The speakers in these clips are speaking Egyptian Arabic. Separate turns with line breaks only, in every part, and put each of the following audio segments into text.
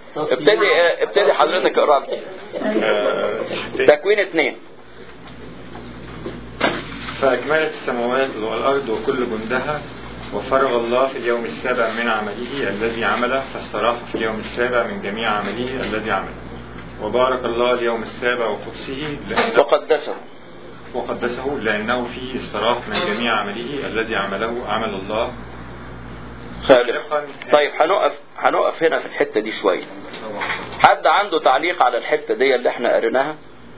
ابتدي ابتدي حضرتك اقرا لي.
آه،
تكوين اثنين
فأكملت السماوات والأرض وكل جندها وفرغ الله في اليوم السابع من عمله الذي عمله فاستراح في اليوم السابع من جميع عمله الذي عمله وبارك الله اليوم السابع وقدسه لأنه
وقدسه
وقدسه لأنه فيه استراح من جميع عمله الذي عمله عمل الله
خالق طيب هنقف هنقف هنا في الحته دي شويه حد عنده تعليق على الحته دي اللي احنا قريناها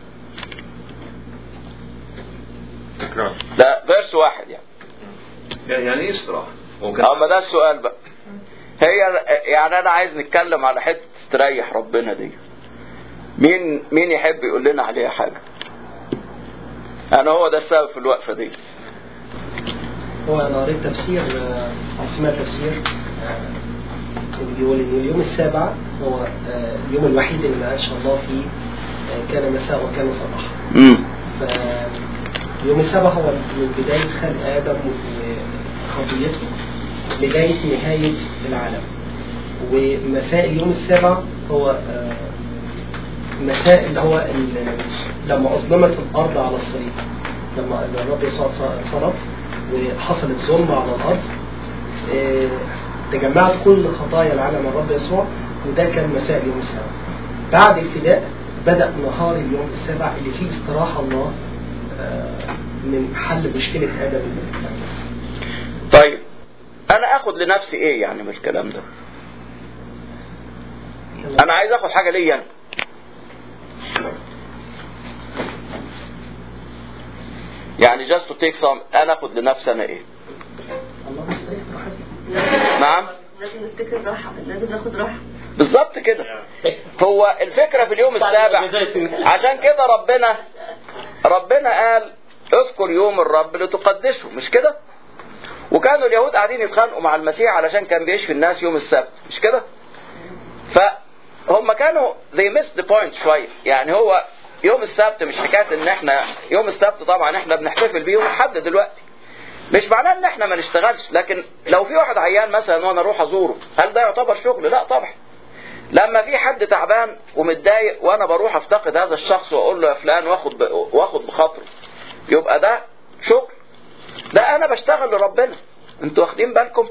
تكرار
لا فيرس واحد يعني
يعني ايه استراحة؟ هو كان
اه ما ده السؤال بقى هي يعني انا عايز نتكلم على حته تريح ربنا دي مين مين يحب يقول لنا عليها حاجه انا هو ده السبب في الوقفه دي
هو انا قريت تفسير آه، او سمعت تفسير آه، اللي بيقول ان اليوم السابع هو آه، اليوم الوحيد اللي ما قالش الله فيه آه، كان مساء وكان صباح
امم
فاليوم السابع هو من بداية خلق آدم وخطيته لغاية نهاية العالم ومساء اليوم السابع هو آه، مساء اللي هو ال- لما أظلمت الأرض على الصليب لما الرب يسوع صلب وحصلت ظلمة على الأرض آه، تجمعت كل خطايا العالم الرب يسوع وده كان مساء اليوم السابع بعد الفداء بدأ نهار اليوم السابع اللي فيه استراحة الله آه، من حل مشكلة آدم الملك
طيب انا اخد لنفسي ايه يعني من الكلام ده انا عايز اخد حاجه ليا انا يعني just to take some انا اخد لنفسي انا ايه
الله مستريح براحته
نعم
لازم نفتكر راحة لازم ناخد راحة
بالظبط كده هو الفكرة في اليوم السابع عشان كده ربنا ربنا قال اذكر يوم الرب لتقدسه مش كده وكانوا اليهود قاعدين يتخانقوا مع المسيح علشان كان بيشفي الناس يوم السبت مش كده فهم كانوا they missed the point شوية يعني هو يوم السبت مش حكاية ان احنا يوم السبت طبعا احنا بنحتفل بيه لحد دلوقتي مش معناه ان احنا ما نشتغلش لكن لو في واحد عيان مثلا وانا اروح ازوره هل ده يعتبر شغل لا طبعا لما في حد تعبان ومتضايق وانا بروح افتقد هذا الشخص واقول له يا فلان واخد ب... واخد بخاطره يبقى ده شغل ده انا بشتغل لربنا انتوا واخدين بالكم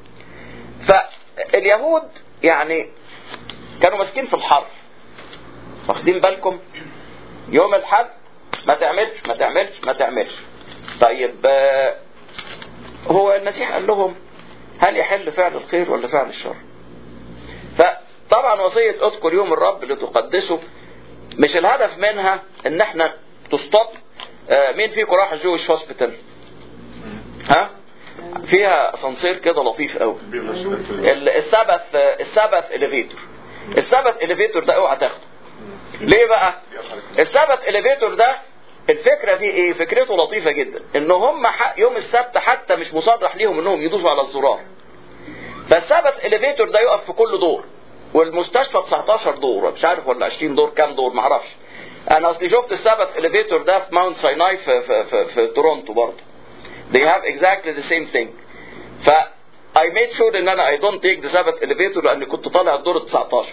فاليهود يعني كانوا ماسكين في الحرف واخدين بالكم يوم الحد ما تعملش ما تعملش ما تعملش طيب آه، هو المسيح قال لهم هل يحل فعل الخير ولا فعل الشر فطبعا وصية اذكر يوم الرب لتقدسه مش الهدف منها ان احنا تستوب آه، مين فيكم راح الجويش هوسبيتال ها فيها اسانسير كده لطيف قوي ال- السبث السبث اليفيتور السبث اليفيتور ده اوعى تاخده ليه بقى السبث اليفيتور ده الفكره فيه ايه فكرته لطيفه جدا ان هم ح- يوم السبت حتى مش مصرح ليهم انهم يدوسوا على الزرار فالسبث اليفيتور ده يقف في كل دور والمستشفى 19 دور مش عارف ولا 20 دور كام دور معرفش انا اصلي شفت السبث اليفيتور ده في ماونت سايناي في, في, في, في تورونتو برضه they have exactly the same thing ف I made sure ان انا I don't take the Sabbath elevator لاني كنت طالع الدور ال 19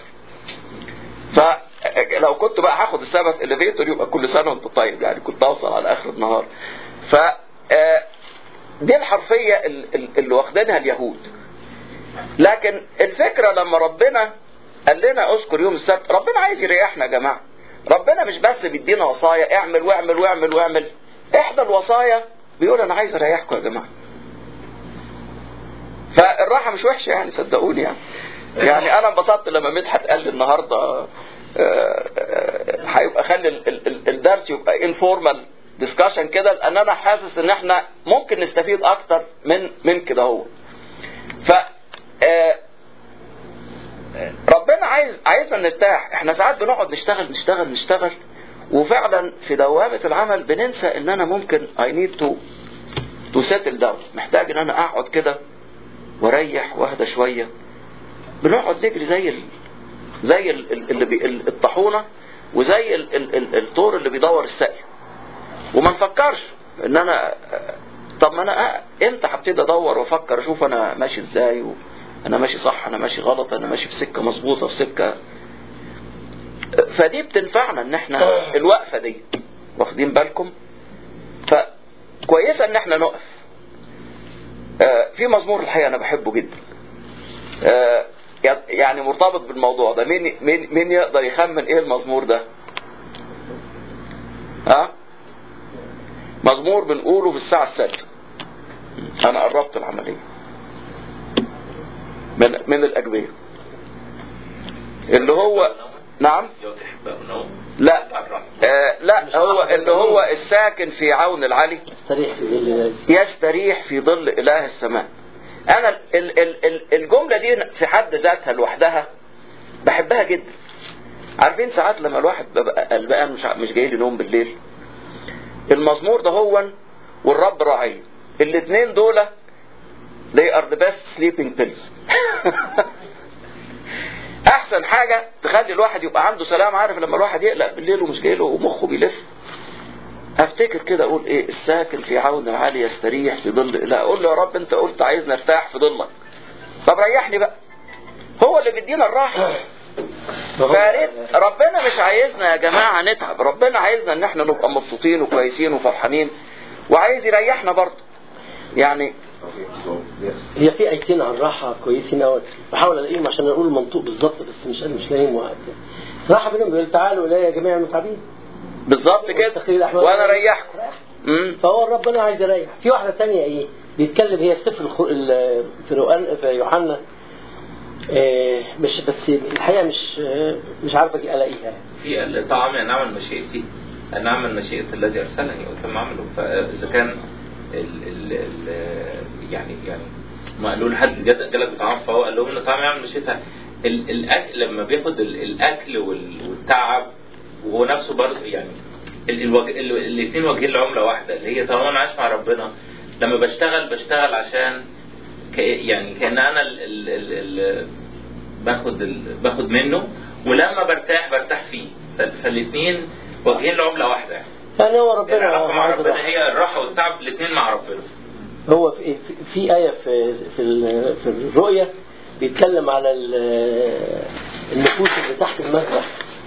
فلو كنت بقى هاخد السبت elevator يبقى كل سنه وانت طيب يعني كنت اوصل على اخر النهار ف آه، دي الحرفيه ال- ال- اللي واخدينها اليهود لكن الفكره لما ربنا قال لنا اذكر يوم السبت ربنا عايز يريحنا يا جماعه ربنا مش بس بيدينا وصايا اعمل واعمل واعمل واعمل احدى الوصايا بيقول انا عايز اريحكم يا جماعه فالراحه مش وحشه يعني صدقوني يعني يعني انا انبسطت لما مدحت قال لي النهارده آه، آه، هيبقى خلي ال- ال- ال- الدرس يبقى انفورمال ديسكشن كده لان انا حاسس ان احنا ممكن نستفيد اكتر من من كده هو ف آه، ربنا عايز عايزنا نرتاح احنا ساعات بنقعد نشتغل نشتغل نشتغل وفعلا في دوامة العمل بننسى ان انا ممكن I need to to settle down محتاج ان انا اقعد كده واريح واهدى شوية بنقعد نجري زي ال... زي ال... ال- اللي بي... ال- الطاحونة وزي ال... ال... ال... الطور اللي بيدور السقي وما نفكرش ان انا طب ما انا أ- امتى هبتدي ادور وافكر اشوف انا ماشي ازاي و... انا ماشي صح انا ماشي غلط انا ماشي في سكه مظبوطه في سكه فدي بتنفعنا ان احنا الوقفه دي واخدين بالكم فكويسه ان احنا نقف آه، في مزمور الحقيقه انا بحبه جدا آه، يعني مرتبط بالموضوع ده مين مين مين يقدر يخمن ايه المزمور ده ها مزمور بنقوله في الساعه السادسه انا قربت العمليه من من الاجبيه اللي هو نعم لا آه لا هو اللي هو الساكن في عون العلي
استريح في ظل الله.
يستريح في ظل إله السماء أنا ال- ال- ال- الجملة دي في حد ذاتها لوحدها بحبها جدا عارفين ساعات لما الواحد ببقى قلبان مش ع- مش جاي لي نوم بالليل المزمور ده هو والرب راعي الاثنين دول they are the best sleeping pills احسن حاجة تخلي الواحد يبقى عنده سلام عارف لما الواحد يقلق بالليل ومش جاي له ومخه بيلف افتكر كده اقول ايه الساكن في عون العالي يستريح في ظل لا اقول له يا رب انت قلت عايزني ارتاح في ظلك طب ريحني بقى هو اللي بيدينا الراحه فاريت ربنا مش عايزنا يا جماعه نتعب ربنا عايزنا ان احنا نبقى مبسوطين وكويسين وفرحانين وعايز يريحنا برضه يعني
هي في ايتين عن الراحه كويسين قوي بحاول الاقيهم عشان اقول المنطوق بالظبط بس مش مش لاقيهم وقت راحه بينهم بيقول تعالوا الي يا جميع المتعبين
بالظبط كده
واستقيل الأحوال.
وانا اريحكم امم
فهو ربنا عايز يريح في واحده تانية ايه بيتكلم هي في سفر الخ... ال- في يوحنا في يوحنا آه، مش بس الحقيقه مش آه، مش عارف أجي الاقيها
في الطعام أن أعمل مشيئتي أن أعمل مشيئة الذي أرسلني وتم عمله فإذا كان ال ال ال يعني يعني ما قالوا له حد جد- جالك بطعام فهو قال لهم ان الطعام يعمل مشيئتها ال- الاكل لما بياخد ال- الاكل وال- والتعب وهو نفسه برضه يعني الاثنين واجهين لعمله واحده اللي هي طالما انا عايش مع ربنا لما بشتغل بشتغل عشان ك- يعني كان انا ال ال ال ال باخد ال باخد منه ولما برتاح برتاح فيه فالاثنين واجهين لعمله واحده يعني
يعني هو ربنا
العلاقه مع
عايز
ربنا
الراحة.
هي الراحه والتعب الاثنين مع ربنا
هو في, في- في آية في في ال- في الرؤية بيتكلم على ال- النفوس اللي تحت المسبح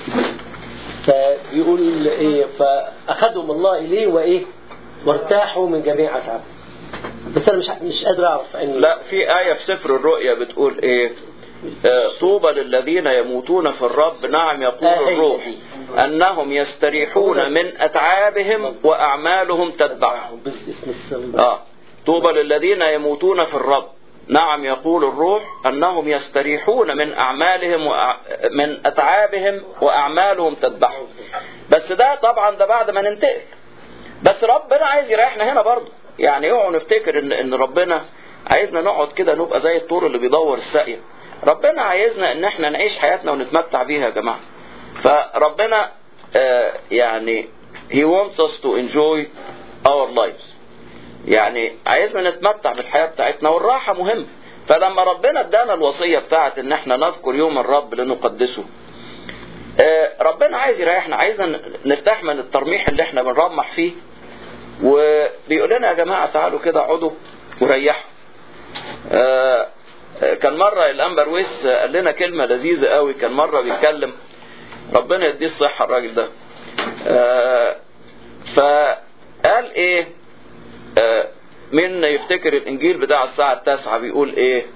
فبيقول ايه فأخذهم الله إليه وإيه وارتاحوا من جميع أتعاب بس أنا مش مش قادر أعرف أني
لا في آية في سفر الرؤيا بتقول إيه آه، طوبى للذين يموتون في الرب نعم يقول
آه، هي
الروح
دي.
أنهم يستريحون من أتعابهم وأعمالهم تتبعهم
باسم الصليب
آه طوبى للذين يموتون في الرب نعم يقول الروح أنهم يستريحون من أعمالهم وأع... من أتعابهم وأعمالهم تتبعهم بس ده طبعا ده بعد ما ننتقل بس ربنا عايز يريحنا هنا برضه يعني اوعوا نفتكر ان ان ربنا عايزنا نقعد كده نبقى زي الطور اللي بيدور الساقيه ربنا عايزنا ان احنا نعيش حياتنا ونتمتع بيها يا جماعه فربنا آه يعني he wants us to enjoy our lives يعني عايزنا نتمتع بالحياه بتاعتنا والراحه مهمه فلما ربنا ادانا الوصيه بتاعت ان احنا نذكر يوم الرب لنقدسه آه، ربنا عايز يريحنا عايزنا نرتاح من الترميح اللي احنا بنرمح فيه وبيقول لنا يا جماعه تعالوا كده اقعدوا وريحوا آه، آه، كان مره الانبر ويس قال لنا كلمه لذيذه قوي كان مره بيتكلم ربنا يديه الصحه الراجل ده آه، فقال ايه آه، من يفتكر الانجيل بتاع الساعه التاسعه بيقول ايه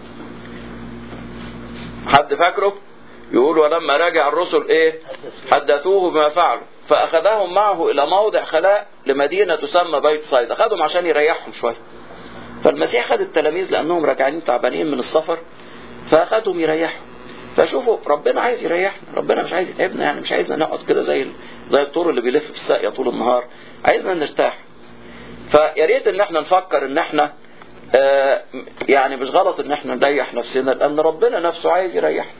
حد فاكره يقول ولما رجع الرسل ايه حدثوه بما فعلوا فاخذهم معه الى موضع خلاء لمدينه تسمى بيت صيدا اخذهم عشان يريحهم شويه فالمسيح خد التلاميذ لانهم راجعين تعبانين من السفر فاخذهم يريحهم فشوفوا ربنا عايز يريحنا ربنا مش عايز يتعبنا يعني مش عايزنا نقعد كده زي ال- زي الطور اللي بيلف في الساقيه طول النهار عايزنا نرتاح فيا ريت ان احنا نفكر ان احنا آه، يعني مش غلط ان احنا نريح نفسنا لان ربنا نفسه عايز يريحنا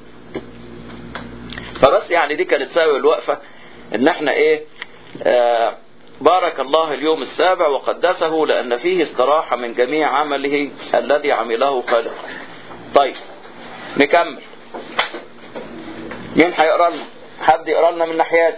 فبس يعني دي كانت سبب الوقفة ان احنا ايه آه بارك الله اليوم السابع وقدسه لان فيه استراحة من جميع عمله الذي عمله خالق طيب نكمل مين هيقرا لنا حد يقرا لنا من ناحيتي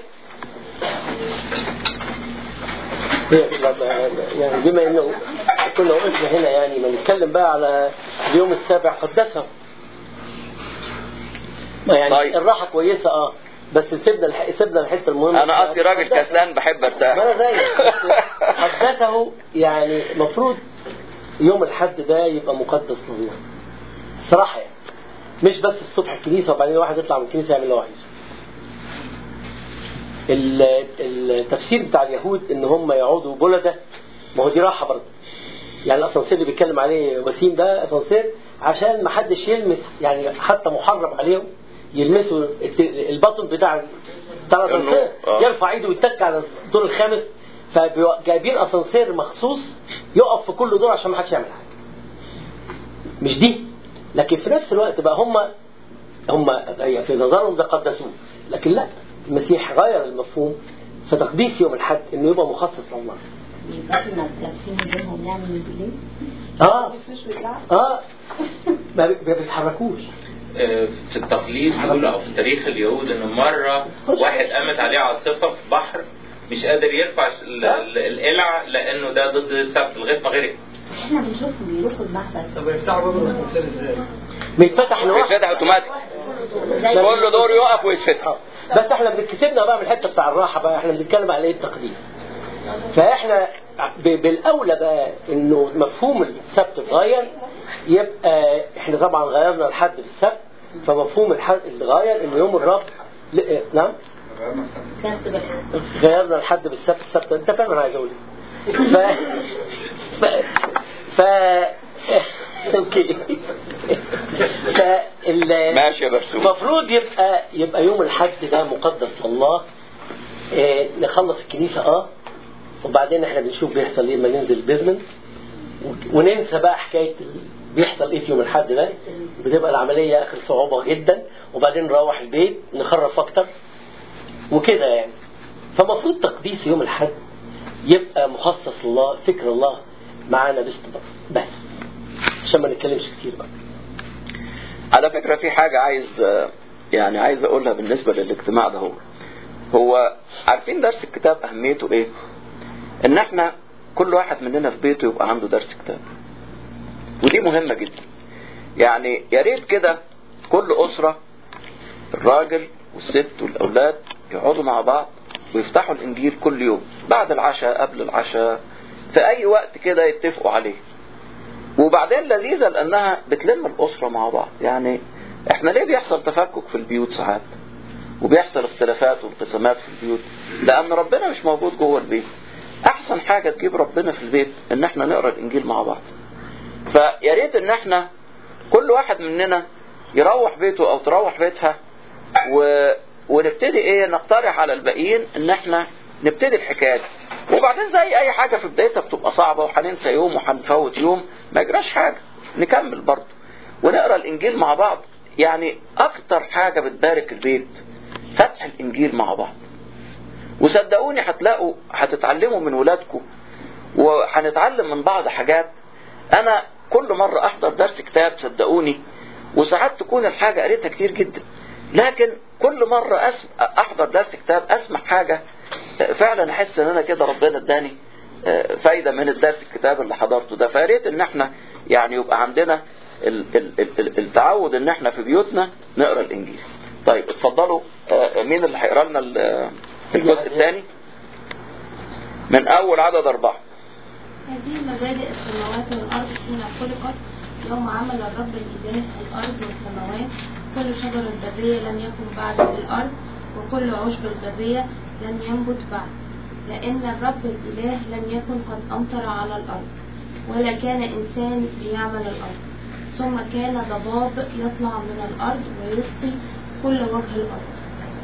هي يعني بما انه كنا وقفنا هنا يعني ما نتكلم بقى على اليوم السابع قدسه ما يعني
طيب.
الراحه كويسه اه بس سيبنا الح... سيبنا الحته المهمه
انا اصلي راجل كسلان بحب ارتاح
ما انا زيك قدسه يعني المفروض يوم الحد ده يبقى مقدس لله صراحه يعني مش بس الصبح الكنيسه وبعدين الواحد يطلع من الكنيسه يعمل اللي هو عايزه ال- التفسير بتاع اليهود ان هم يقعدوا بلده ما هو دي راحه برضه يعني الاسانسير اللي بيتكلم عليه وسيم ده اسانسير عشان ما حدش يلمس يعني حتى محرم عليهم يلمسوا الت- البطن بتاع بتاع الاسانسير
إنه- آه.
يرفع ايده ويتك على الدور الخامس فجايبين اسانسير مخصوص يقف في كل دور عشان ما حدش يعمل حاجه مش دي لكن في نفس الوقت بقى هم هم في نظرهم ده قدسوه لكن لا المسيح غير المفهوم فتقديس يوم الحد انه يبقى مخصص لله
يبقى احنا لابسين هدومهم يعني من بالليل
اه
مش بيطلع
اه ما بي- ما بيتحركوش
آه، في التقليد بيقولوا او في تاريخ اليهود ان مره واحد قامت عليه عاصفه في بحر مش قادر يرفع ال- ال- القلع لانه ده ضد السبت لغايه ما غرق
احنا بنشوفهم بيروحوا المعبد
طب يفتحوا باب الاسانسير ازاي؟
بيتفتح لوحده
بيتفتح اوتوماتيك
زي
كل دور يقف ويتفتح
آه. بس احنا بنكتبنا بقى من الحته بتاع الراحه بقى احنا بنتكلم على ايه التقديس فاحنا ب- بالاولى بقى انه مفهوم السبت اتغير يبقى احنا طبعا غيرنا الحد في السبت فمفهوم الحد اتغير ان يوم الرب ل- نعم
كاست بالحق
غيرنا الحد بالسبت السبت انت فاهم انا عايز اقول ايه ف ف ف اوكي فال
ماشي يا برسوم
المفروض يبقى يبقى يوم الحد ده مقدس لله إيه نخلص الكنيسه اه وبعدين احنا بنشوف بيحصل ايه لما ننزل البيزمنت وننسى بقى حكايه ال- بيحصل ايه في يوم الحد ده بتبقى العمليه اخر صعوبه جدا وبعدين نروح البيت نخرف اكتر وكده يعني فمفروض تقديس يوم الحد يبقى مخصص لله فكر الله معانا باستمرار بس عشان ما نتكلمش كتير بقى
على فكرة في حاجة عايز يعني عايز أقولها بالنسبة للاجتماع ده هو هو عارفين درس الكتاب أهميته إيه؟ إن إحنا كل واحد مننا في بيته يبقى عنده درس كتاب ودي مهمة جدا يعني يا ريت كده كل أسرة الراجل والست والأولاد يقعدوا مع بعض ويفتحوا الإنجيل كل يوم بعد العشاء قبل العشاء في أي وقت كده يتفقوا عليه وبعدين لذيذة لأنها بتلم الأسرة مع بعض يعني إحنا ليه بيحصل تفكك في البيوت ساعات وبيحصل اختلافات وانقسامات في البيوت لأن ربنا مش موجود جوه البيت أحسن حاجة تجيب ربنا في البيت إن إحنا نقرأ الإنجيل مع بعض فيا ريت إن إحنا كل واحد مننا يروح بيته أو تروح بيتها و... ونبتدي إيه نقترح على الباقيين إن إحنا نبتدي الحكاية دي وبعدين زي أي حاجة في بدايتها بتبقى صعبة وهننسى يوم وهنفوت يوم ما يجراش حاجة نكمل برضه ونقرا الإنجيل مع بعض يعني أكتر حاجة بتبارك البيت فتح الإنجيل مع بعض وصدقوني هتلاقوا هتتعلموا من ولادكم وهنتعلم من بعض حاجات أنا كل مرة أحضر درس كتاب صدقوني وساعات تكون الحاجة قريتها كتير جدا لكن كل مرة أسم... أحضر درس كتاب أسمع حاجة فعلا أحس إن أنا كده ربنا اداني فايدة من الدرس الكتاب اللي حضرته ده فياريت إن إحنا يعني يبقى عندنا ال... ال... ال... التعود إن إحنا في بيوتنا نقرأ الإنجيل طيب اتفضلوا مين اللي هيقرا لنا الجزء الثاني من أول عدد أربعة
هذه مبادئ السماوات والأرض حين خلقت يوم عمل الرب الإله الأرض والسماوات كل شجر البرية لم يكن بعد في الأرض وكل عشب البرية لم ينبت بعد لأن الرب الإله لم يكن قد أمطر على الأرض ولا كان إنسان ليعمل الأرض ثم كان ضباب يطلع من الأرض ويسقي كل وجه الأرض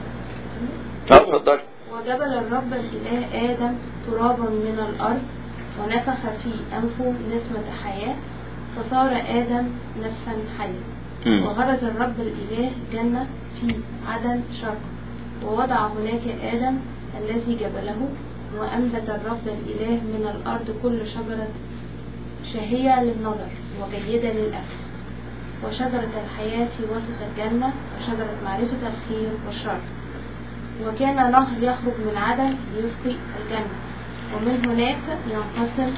اتفضل
وجبل الرب الإله آدم ترابا من الأرض ونفخ في أنفه نسمة حياة فصار آدم نفسا حية وغرز الرب الإله جنة في عدن شرقا ووضع هناك آدم الذي جبله وأنبت الرب الإله من الأرض كل شجرة شهية للنظر وجيدة للأكل وشجرة الحياة في وسط الجنة وشجرة معرفة الخير والشر وكان نهر يخرج من عدن ليسقي الجنة ومن هناك ينقسم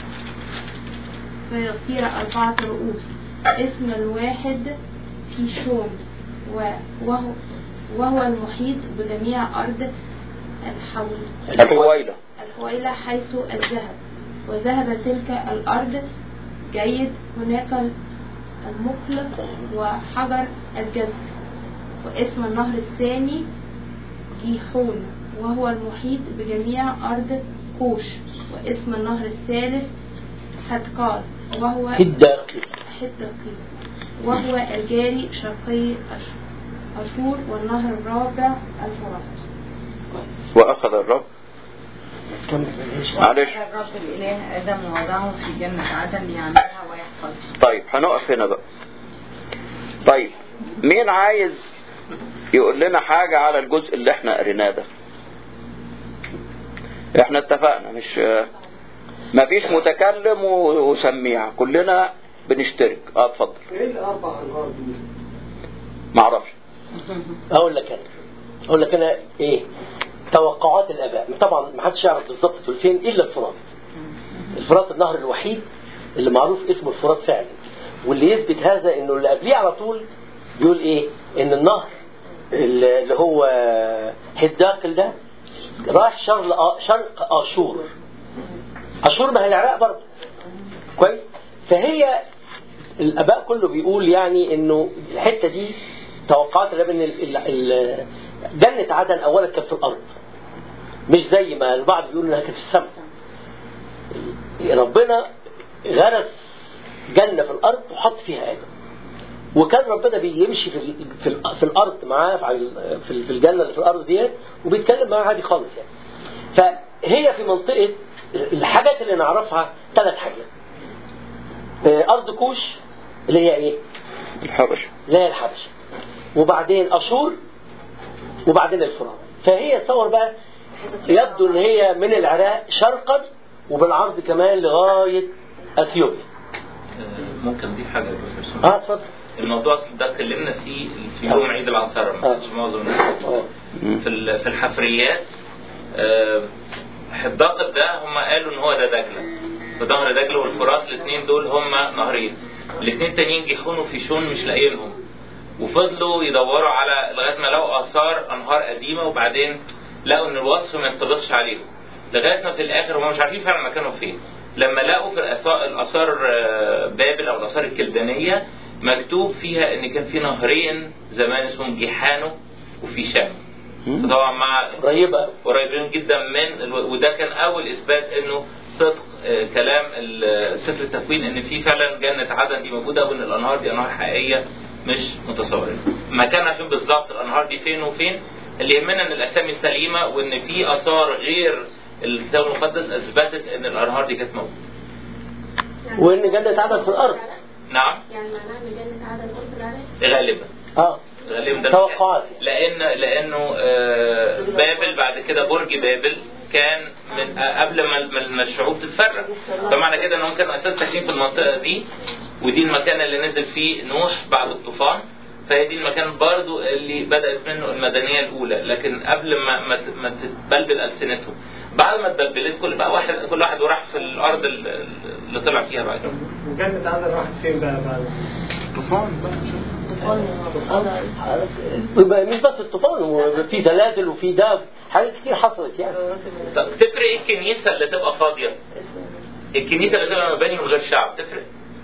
فيصير أربعة رؤوس اسم الواحد في شوم وهو وهو المحيط بجميع أرض الحول
الحويلة
الحويلة حيث الذهب وذهب تلك الأرض جيد هناك المقلق وحجر الجذب واسم النهر الثاني جيحون وهو المحيط بجميع أرض كوش واسم النهر الثالث حدقار وهو
الداخل
حدقي وهو الجاري شرقي أش- أشور والنهر الرابع الفرات
وأخذ الرب
كمل معلش.
معلش
الرب الإله آدم ووضعه في جنة عدن يعملها ويحفظها
طيب هنقف هنا بقى طيب مين عايز يقول لنا حاجة على الجزء اللي احنا قريناه ده احنا اتفقنا مش مفيش متكلم و- وسميع كلنا بنشترك اه اتفضل
ايه الاربع انهار دول؟
معرفش
اقول لك انا اقول لك انا ايه توقعات الاباء طبعا ما حدش يعرف بالظبط دول فين الا الفرات الفرات النهر الوحيد اللي معروف اسمه الفرات فعلا واللي يثبت هذا انه اللي قبليه على طول بيقول ايه ان النهر اللي اللي هو حداقل ده راح شرق شرق اشور اشور ما هي العراق برضه كويس فهي الاباء كله بيقول يعني انه الحته دي توقعات الاباء ان ال- ال- ال- جنه عدن اولا كانت في الارض مش زي ما البعض بيقول انها كانت في السماء ربنا غرس جنه في الارض وحط فيها ادم وكان ربنا بيمشي في ال- في, ال- في الارض معاه في ال- في ال- في الجنه اللي في الارض ديت وبيتكلم معاه عادي خالص يعني فهي في منطقه الحاجات اللي نعرفها ثلاث حاجات آه، ارض كوش اللي هي ايه؟
الحبشة
اللي هي الحبشه وبعدين اشور وبعدين الفرات فهي تصور بقى يبدو ان هي من العراق شرقا وبالعرض كمان لغايه اثيوبيا
آه، ممكن اضيف حاجه يا بروفيسور
اه اتفضل
الموضوع ده اتكلمنا فيه في يوم عيد العنصرة ما كانش معظم الناس
آه.
في ال- في الحفريات آه، حداقة ده هم قالوا ان هو ده دجله فظهر دجله والفرات الاثنين دول هم نهرين الاثنين التانيين جيحون في شون مش لاقيينهم وفضلوا يدوروا على لغايه ما لقوا اثار انهار قديمه وبعدين لقوا ان الوصف ما ينطبقش عليهم لغايه ما في الاخر هم مش عارفين فعلا مكانهم فين لما لقوا في الآثار- الاثار آه، بابل او الاثار الكلدانيه مكتوب فيها ان كان في نهرين زمان اسمهم جيحانو وفي شام فطبعا مع
قريبه
قريبين جدا من الو- وده كان اول اثبات انه صدق آه، كلام ال- سفر التكوين ان في فعلا جنه عدن دي موجوده وان الانهار دي انهار حقيقيه مش متصوره. مكانها فين بالظبط الانهار دي فين وفين؟ اللي يهمنا ان الاسامي سليمه وان في اثار غير الكتاب المقدس اثبتت ان الانهار دي كانت موجوده.
وان جنه عدن في الارض
نعم
يعني معناها ان جنة عدن قلت العراق
غالبا
اه
غالبا ده
توقعات.
لان لانه آه، بابل بعد كده برج بابل كان من آه، قبل ما ما- ما الشعوب تتفرق فمعنى كده انهم كانوا اساسا ساكنين في المنطقه دي ودي المكان اللي نزل فيه نوح بعد الطوفان فهي دي المكان برضو اللي بدات منه المدنيه الاولى لكن قبل ما ما ت- ما تتبلبل السنتهم بعد ما اتبلبلت كل بقى واحد كل واحد وراح في الارض اللي اللي طلع فيها بعد كده
وجنة عدن راحت فين بقى بعد
يبقى مش بس الطوفان وفي زلازل وفي ده حاجات كتير حصلت يعني
طب تفرق ايه الكنيسه اللي تبقى فاضيه؟ الكنيسه اللي تبقى مباني من غير شعب تفرق؟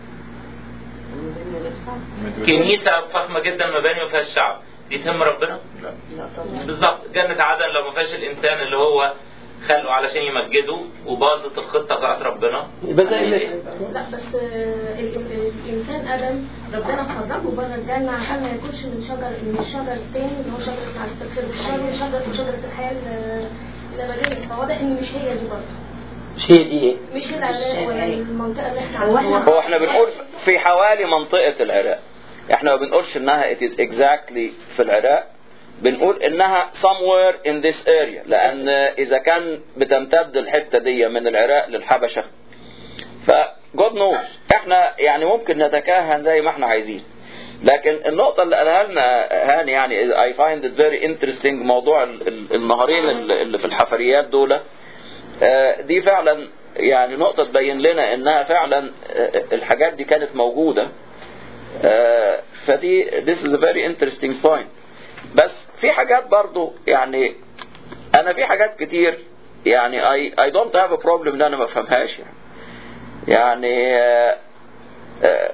كنيسه فخمه جدا مباني ما فيهاش شعب دي تهم ربنا؟
لا
بالظبط جنة عدن لو ما فيهاش الانسان اللي هو خلقه علشان يمجده وباظت الخطه بتاعت ربنا
يبقى زي اللي-
لا بس آه، ال- ال- الانسان ادم ربنا خرجه بره الجنه عشان ما ياكلش من شجر من الشجر الثاني اللي هو شجره معرفه الخير والشر وشجره وشجره الحياه ال- الابديه فواضح ان مش هي دي برضه
مش هي دي ايه؟
مش العراق ولا المنطقه اللي احنا
هو
عايشين
احنا-
هو احنا بنقول في حوالي منطقة العراق احنا ما بنقولش انها it is exactly في العراق بنقول انها somewhere in this area لان اذا كان بتمتد الحتة دي من العراق للحبشة ف God knows احنا يعني ممكن نتكهن زي ما احنا عايزين لكن النقطة اللي قالها لنا هاني يعني I find it very interesting موضوع ال- ال- النهرين اللي اللي في الحفريات دول آه، دي فعلا يعني نقطة تبين لنا انها فعلا آه، الحاجات دي كانت موجودة آه، فدي this is a very interesting point بس في حاجات برضو يعني انا في حاجات كتير يعني I, I don't have a problem ان انا ما افهمهاش يعني يعني آه، آه،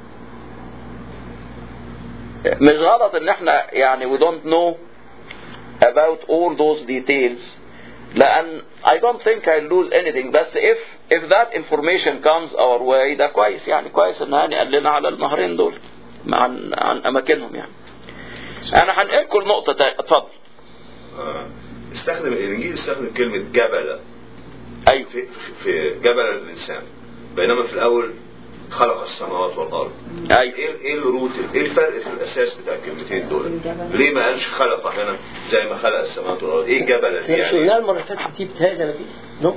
مش غلط ان احنا يعني we don't know about all those details لان I don't think I'll lose anything بس if if that information comes our way ده كويس يعني كويس ان هاني قال لنا على النهرين دول عن عن اماكنهم يعني انا هنقلكم النقطه تا- اتفضل
آه. استخدم الانجيل استخدم كلمه جبل
ايوه
في, في جبل الانسان بينما في الاول خلق السماوات والارض
ايوه
ايه ايه الروت ايه الفرق في الاساس بتاع الكلمتين دول ليه ما قالش خلق هنا زي ما خلق السماوات والارض ايه جبل
احنا مش قلناها
يعني
المره اللي فاتت دي بتهيألي انا بيس نو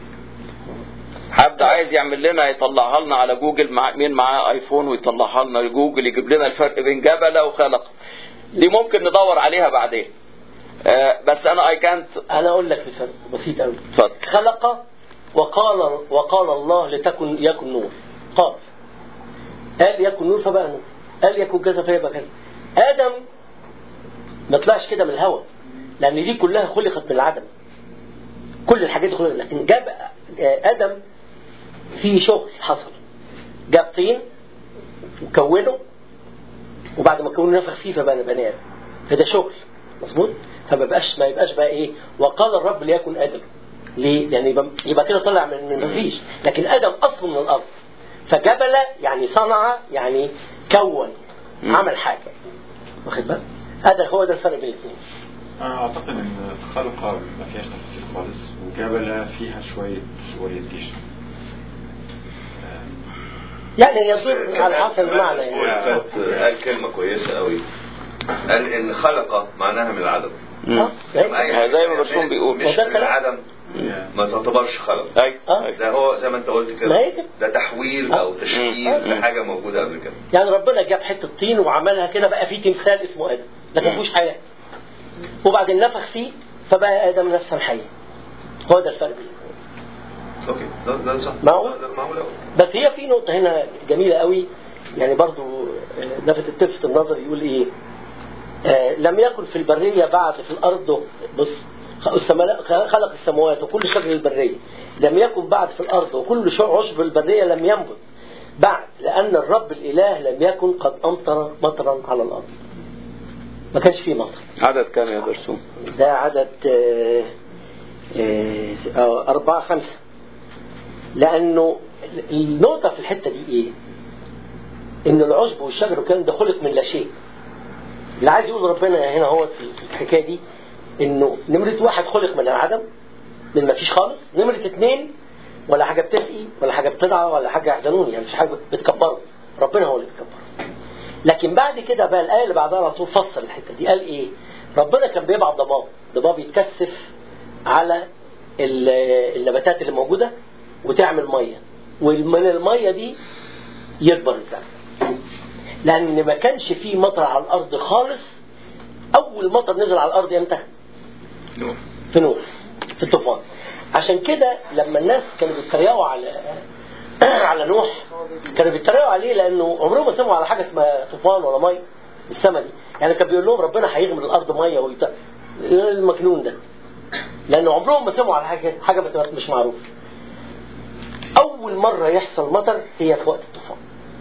حد عايز يعمل لنا يطلعها لنا على جوجل مع مين معاه ايفون ويطلعها لنا لجوجل يجيب لنا الفرق بين جبل وخلق دي ممكن ندور عليها بعدين آه بس انا اي كانت
انا اقول لك الفرق بسيط قوي
اتفضل
خلق وقال وقال الله لتكن يكن نور قال قال يكن نور فبقى نور قال يكن كذا فيبقى كذا ادم ما طلعش كده من الهواء لان دي كلها خلقت من العدم كل الحاجات دي خلقت لكن جاب ادم في شغل حصل جاب طين وكونه وبعد ما كونه نفخ فيه فبقى بني ادم فده شغل مظبوط فما بقاش ما يبقاش بقى ايه وقال الرب ليكن ادم ليه؟ يعني يبقى, يبقى كده طلع من من مفيش لكن ادم اصله من الارض فجبل يعني صنع يعني كون عمل حاجه واخد بالك؟ هذا هو ده الفرق بين الاثنين
أنا أعتقد إن خلق ما فيهاش تفاصيل خالص وجبل فيها شوية أورينتيشن
يعني يصير على حسب المعنى يعني
والفات قال كلمه كويسه قوي قال ان خلق معناها من العدم
مم.
أيوة.
زي ما برسوم بيقول.
مش
وده
من
كلام.
العدم ما تعتبرش خلق
ايوه
آه.
أيوة.
ده هو زي ما انت قلت
ما هي
كده
كده.
ده تحويل او تشكيل
مم.
لحاجه موجوده قبل كده
يعني ربنا جاب حته طين وعملها كده بقى فيه تمثال اسمه ادم لكن ما فيهوش حياه وبعدين نفخ فيه فبقى ادم نفسا حيا هو ده الفرق بينهم
اوكي ده ده صح
معقول؟
ده معقول قوي
بس هي في نقطة هنا جميلة قوي يعني برضو آه، لفتت تلفت النظر يقول ايه آه لم يكن في البرية بعد في الأرض بص السما- خلق السماوات وكل شجر البرية لم يكن بعد في الأرض وكل شع- عشب البرية لم ينبت بعد لأن الرب الإله لم يكن قد أمطر مطرا على الأرض ما كانش فيه مطر
عدد كام يا برسوم؟
ده عدد آه، آه، آه، أربعة خمسة لأنه النقطة في الحتة دي إيه؟ إن العشب والشجر والكلام ده خلق من لا شيء. اللي عايز يقول ربنا هنا هو في الحكاية دي إنه نمرة واحد خلق من العدم من ما فيش خالص، نمرة اتنين ولا حاجة بتسقي ولا حاجة بتدعى ولا حاجة يحزنون يعني مش حاجة بتكبره ربنا هو اللي بيكبره. لكن بعد كده بقى الآية اللي بعدها على طول فصل الحتة دي قال إيه؟ ربنا كان بيبعت ضباب، ضباب يتكثف على ال- النباتات اللي موجودة وتعمل مية ومن المية دي يكبر الزرع لأن ما كانش فيه مطر على الأرض خالص أول مطر نزل على الأرض إمتى؟
نور
في نوح في الطوفان عشان كده لما الناس كانوا بيتريقوا على على نوح كانوا بيتريقوا عليه لانه عمرهم ما سمعوا على حاجه اسمها طوفان ولا ميه السما دي يعني كان بيقول لهم ربنا هيغمر الارض ميه ويبتاع إيه المجنون ده لانه عمرهم ما سمعوا على حاجه حاجه ما- مش معروفه اول مره يحصل مطر هي في وقت الطوفان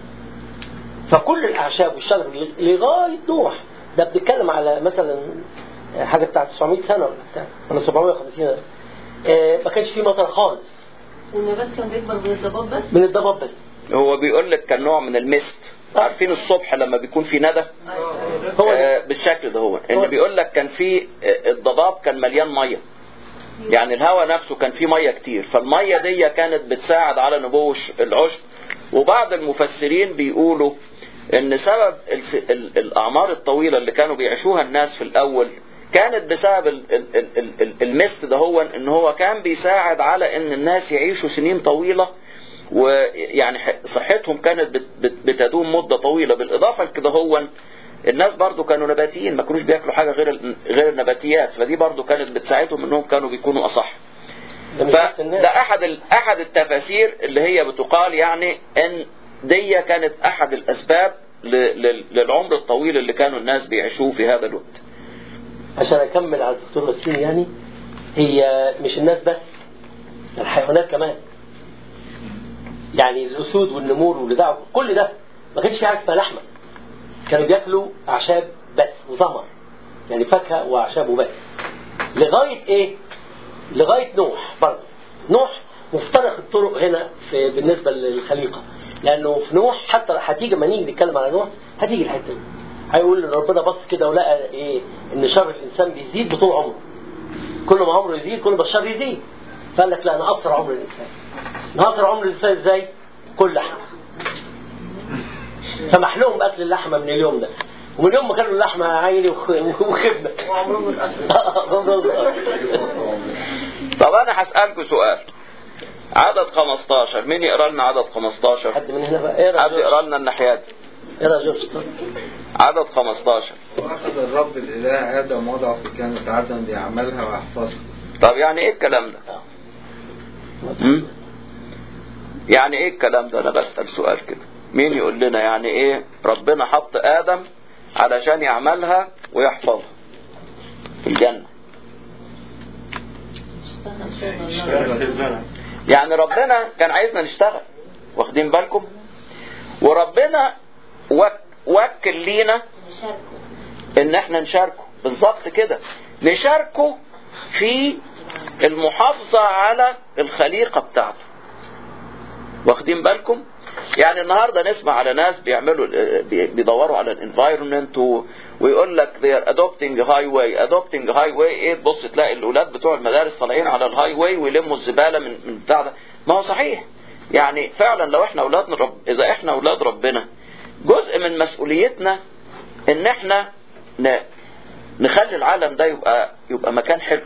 فكل الاعشاب والشجر لغايه نوح ده بنتكلم على مثلا حاجه بتاع 900 سنه ولا بتاع ولا 750 آه، ما كانش فيه مطر خالص
والنبات كان بيكبر من الضباب بس
من الضباب بس
هو بيقول لك كان نوع من المست عارفين الصبح لما بيكون في ندى
هو ده
آه بالشكل ده هو
هو
ان
ده.
بيقول لك كان في آه، الضباب كان مليان ميه يعني الهواء نفسه كان فيه ميه كتير فالميه دي كانت بتساعد على نمو الش- العشب وبعض المفسرين بيقولوا ان سبب الس- ال- الاعمار الطويله اللي كانوا بيعيشوها الناس في الاول كانت بسبب ال- ال- ال- ال- ال- المست ده هو ان هو كان بيساعد على ان الناس يعيشوا سنين طويله ويعني ح- صحتهم كانت بت- بت- بتدوم مده طويله بالاضافه لكده هو الناس برضو كانوا نباتيين ما كانوش بياكلوا حاجه غير ال- غير النباتيات فدي برضو كانت بتساعدهم انهم كانوا بيكونوا اصح
ده مش بس الناس.
فده احد ال- احد التفاسير اللي هي بتقال يعني ان دي كانت احد الاسباب ل- لل- للعمر الطويل اللي كانوا الناس بيعيشوه في هذا الوقت
عشان اكمل على الدكتور وسيم يعني هي مش الناس بس الحيوانات كمان يعني الاسود والنمور واللي دعوا كل ده ما كانش في حاجه اسمها لحمه كانوا بياكلوا اعشاب بس وثمر يعني فاكهه واعشاب وبس لغايه ايه؟ لغايه نوح برضه نوح مفترق الطرق هنا في بالنسبه للخليقه لانه في نوح حتى هتيجي لما نيجي نتكلم على نوح هتيجي الحته دي هيقول ان ربنا بص كده ولقى ايه ان شر الانسان بيزيد بطول عمره كل ما عمره يزيد كل ما الشر يزيد فقال لك لا انا اقصر عمر الانسان نقصر عمر الانسان ازاي؟ كل لحمه سمح لهم باكل اللحمه من اليوم ده ومن يوم ما كانوا اللحمه عيني وخ- وخدمه
طب انا هسألكوا سؤال عدد 15 مين يقرا لنا عدد 15
حد من هنا بقى اقرا
حد
جورج.
يقرا لنا الناحية دي
اقرا جورج اتفضل.
عدد 15
وأخذ الرب الإله آدم وضعه في كانت عدن ليعملها ويحفظها
طب يعني ايه الكلام ده م? يعني ايه الكلام ده انا بسأل سؤال كده مين يقول لنا يعني ايه ربنا حط ادم علشان يعملها ويحفظها في الجنة
اشتغل في الزرع
يعني ربنا كان عايزنا نشتغل واخدين بالكم وربنا وك وكل لينا ان احنا نشاركه بالظبط كده نشاركه في المحافظة على الخليقة بتاعته واخدين بالكم يعني النهارده نسمع على ناس بيعملوا بي- بيدوروا على الانفايرمنت ويقول لك they are adopting highway adopting highway ايه تبص تلاقي الاولاد بتوع المدارس طالعين على الهاي واي ويلموا الزباله من من بتاع ده ما هو صحيح يعني فعلا لو احنا اولاد رب اذا احنا اولاد ربنا جزء من مسؤوليتنا ان احنا ن- نخلي العالم ده يبقى يبقى مكان حلو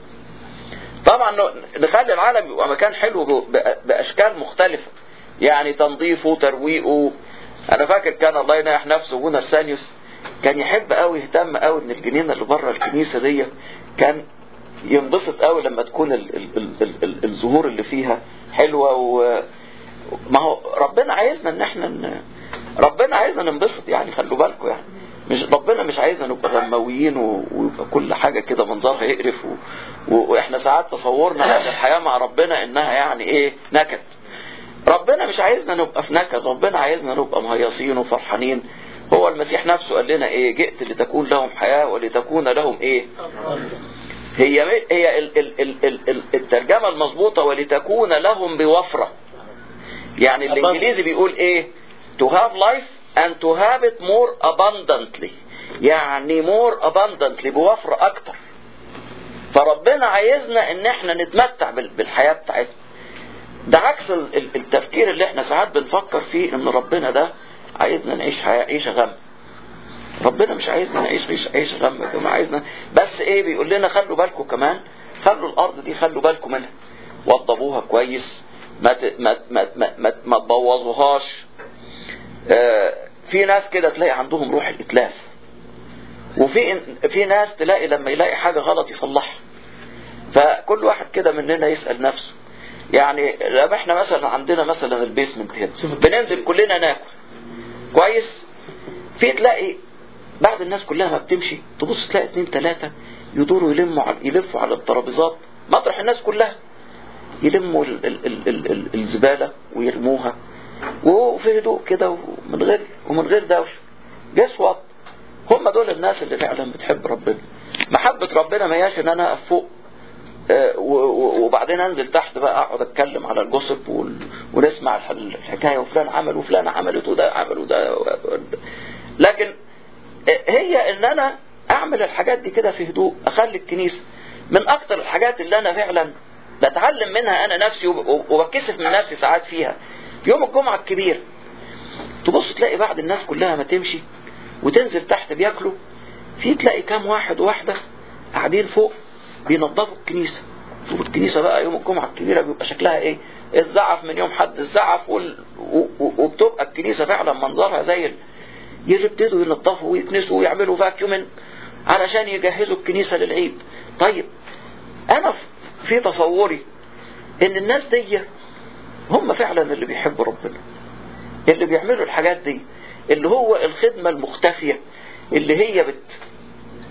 طبعا ن- نخلي العالم يبقى مكان حلو ب- ب- باشكال مختلفه يعني تنظيفه ترويقه انا فاكر كان الله ينيح نفسه ابونا السانيوس كان يحب قوي يهتم قوي ان الجنينه اللي بره الكنيسه دي كان ينبسط قوي لما تكون ال ال ال ال ال الزهور اللي فيها حلوه و ما هو ربنا عايزنا ان احنا ن... ربنا عايزنا ننبسط يعني خلوا بالكم يعني مش ربنا مش عايزنا نبقى غماويين و... ويبقى كل حاجه كده منظرها يقرف و... و... واحنا ساعات تصورنا عن الحياه مع ربنا انها يعني ايه نكد ربنا مش عايزنا نبقى في نكد ربنا عايزنا نبقى مهيصين وفرحانين هو المسيح نفسه قال لنا ايه جئت لتكون لهم حياه ولتكون لهم ايه هي هي ال- ال- ال- ال- ال- الترجمه المظبوطه ولتكون لهم بوفره يعني الانجليزي بيقول ايه to have life and to have it more abundantly يعني more abundantly بوفره اكتر فربنا عايزنا ان احنا نتمتع بال- بالحياه بتاعتنا ده عكس ال- ال- التفكير اللي احنا ساعات بنفكر فيه ان ربنا ده عايزنا نعيش حياه عيشه غم ربنا مش عايزنا نعيش عيش عيش غم كما عايزنا بس ايه بيقول لنا خلوا بالكم كمان خلوا الارض دي خلوا بالكم منها وضبوها كويس ما ت- ما ما ما, ما, ما تبوظوهاش آه، في ناس كده تلاقي عندهم روح الاتلاف وفي في ناس تلاقي لما يلاقي حاجه غلط يصلحها فكل واحد كده مننا يسال نفسه يعني لما احنا مثلا عندنا مثلا البيسمنت هنا بننزل كلنا ناكل كويس في تلاقي بعد الناس كلها ما بتمشي تبص تلاقي اتنين تلاتة يدوروا يلموا على يلفوا على الترابيزات مطرح الناس كلها يلموا ال ال ال ال ال الزبالة ويرموها وفي هدوء كده ومن غير ومن غير دوشة جس وات هم دول الناس اللي فعلا بتحب ربنا محبة ربنا ما هياش ان انا اقف فوق آه، و- و- وبعدين انزل تحت بقى اقعد اتكلم على الجوسب وال- ونسمع الح- الحكايه وفلان عمل وفلان عملت وده عمل وده لكن هي ان انا اعمل الحاجات دي كده في هدوء اخلي الكنيسه من اكتر الحاجات اللي انا فعلا بتعلم منها انا نفسي وب- وبتكسف من نفسي ساعات فيها يوم الجمعه الكبير تبص تلاقي بعد الناس كلها ما تمشي وتنزل تحت بياكلوا في تلاقي كام واحد وواحده قاعدين فوق بينظفوا الكنيسه شوف الكنيسه بقى يوم الجمعه الكبيره بيبقى شكلها ايه الزعف من يوم حد الزعف وال... و... و... وبتبقى الكنيسه فعلا منظرها زي ال... يرددوا ينظفوا ويكنسوا ويعملوا فاكيومن علشان يجهزوا الكنيسه للعيد طيب انا ف- في تصوري ان الناس دي هم فعلا اللي بيحبوا ربنا اللي بيعملوا الحاجات دي اللي هو الخدمه المختفيه اللي هي بت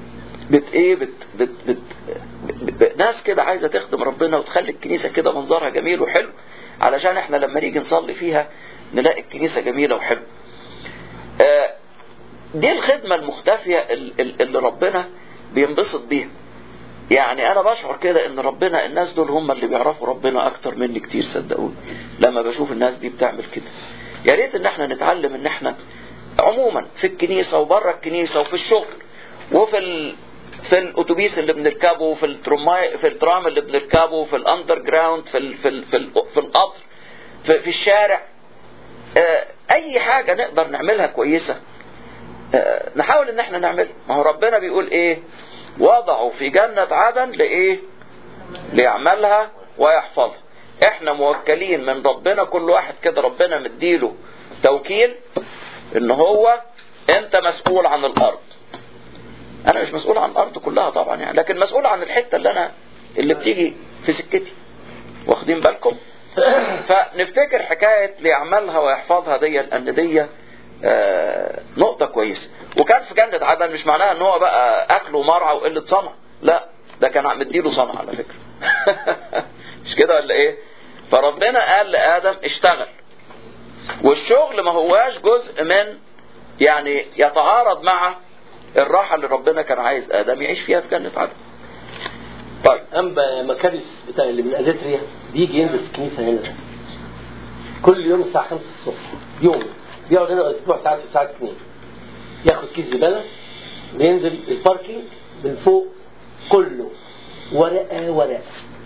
بت ايه بت بت بت ب- ب- ناس كده عايزه تخدم ربنا وتخلي الكنيسه كده منظرها جميل وحلو علشان احنا لما نيجي نصلي فيها نلاقي الكنيسه جميله وحلوه آه، دي الخدمه المختفيه ال- ال- اللي ربنا بينبسط بيها يعني انا بشعر كده ان ربنا الناس دول هم اللي بيعرفوا ربنا اكتر مني كتير صدقوني لما بشوف الناس دي بتعمل كده يا ريت ان احنا نتعلم ان احنا عموما في الكنيسه وبره الكنيسه وفي الشغل وفي ال... في الاتوبيس اللي بنركبه في الترماي في الترام اللي بنركبه في الاندر جراوند في ال... في ال... في, ال... في القطر في... في الشارع آه، اي حاجه نقدر نعملها كويسه آه، نحاول ان احنا نعملها ما هو ربنا بيقول ايه وضعوا في جنة عدن لإيه ليعملها ويحفظها احنا موكلين من ربنا كل واحد كده ربنا مديله توكيل ان هو انت مسؤول عن الارض انا مش مسؤول عن الارض كلها طبعا يعني لكن مسؤول عن الحتة اللي انا اللي بتيجي في سكتي واخدين بالكم فنفتكر حكاية ليعملها ويحفظها دي لان دي آه، نقطة كويسة وكان في جنة عدن مش معناها ان هو بقى اكل ومرعى وقلة صنع لا ده كان مديله صنع على فكرة مش كده ولا ايه فربنا قال لآدم اشتغل والشغل ما هواش جزء من يعني يتعارض مع الراحة اللي ربنا كان عايز آدم يعيش فيها في جنة عدن طيب
أما مكابس بتاع اللي من أديتريا بيجي ينزل في الكنيسة هنا كل يوم الساعة 5 الصبح يوم بيقعد هنا أسبوع ساعات وساعات اثنين ياخد كيس زبالة وينزل الباركينج من فوق كله ورقة ورقة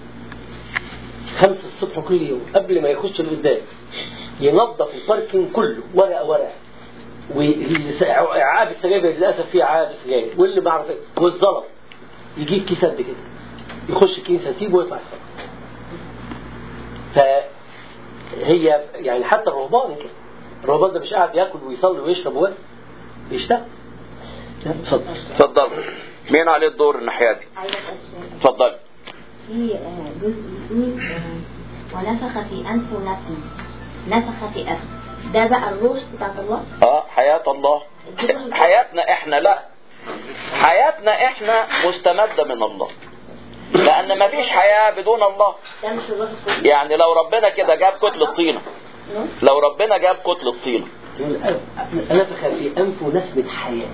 خمسة الصبح كل يوم قبل ما يخش لقدام ينظف الباركينج كله ورقة ورقة وعاب السجاير للأسف فيه عاب السجاير واللي ما اعرف إيه، والزلط يجيب كيس قد كده يخش الكنيسة يسيبه ويطلع يصلي فهي يعني حتى الرهبان كده الرهبان ده مش قاعد ياكل ويصلي ويشرب وبس بيشتغل لا، اتفضل
اتفضل مين عليه الدور الناحية دي
عايزة أسأل سؤال.
اتفضل
في آه، جزء بيقول آه، ونفخ في أنفه نسمة نفخ في أنفه ده بقى الروح بتاعت الله
اه حياة الله حياتنا احنا لا حياتنا احنا مستمدة من الله لان مفيش حياة بدون الله
ده مش الروح القدس
يعني لو ربنا كده جاب كتلة طينة لو ربنا جاب كتلة طينة
يقول نفخ في أنفه نسمة حياة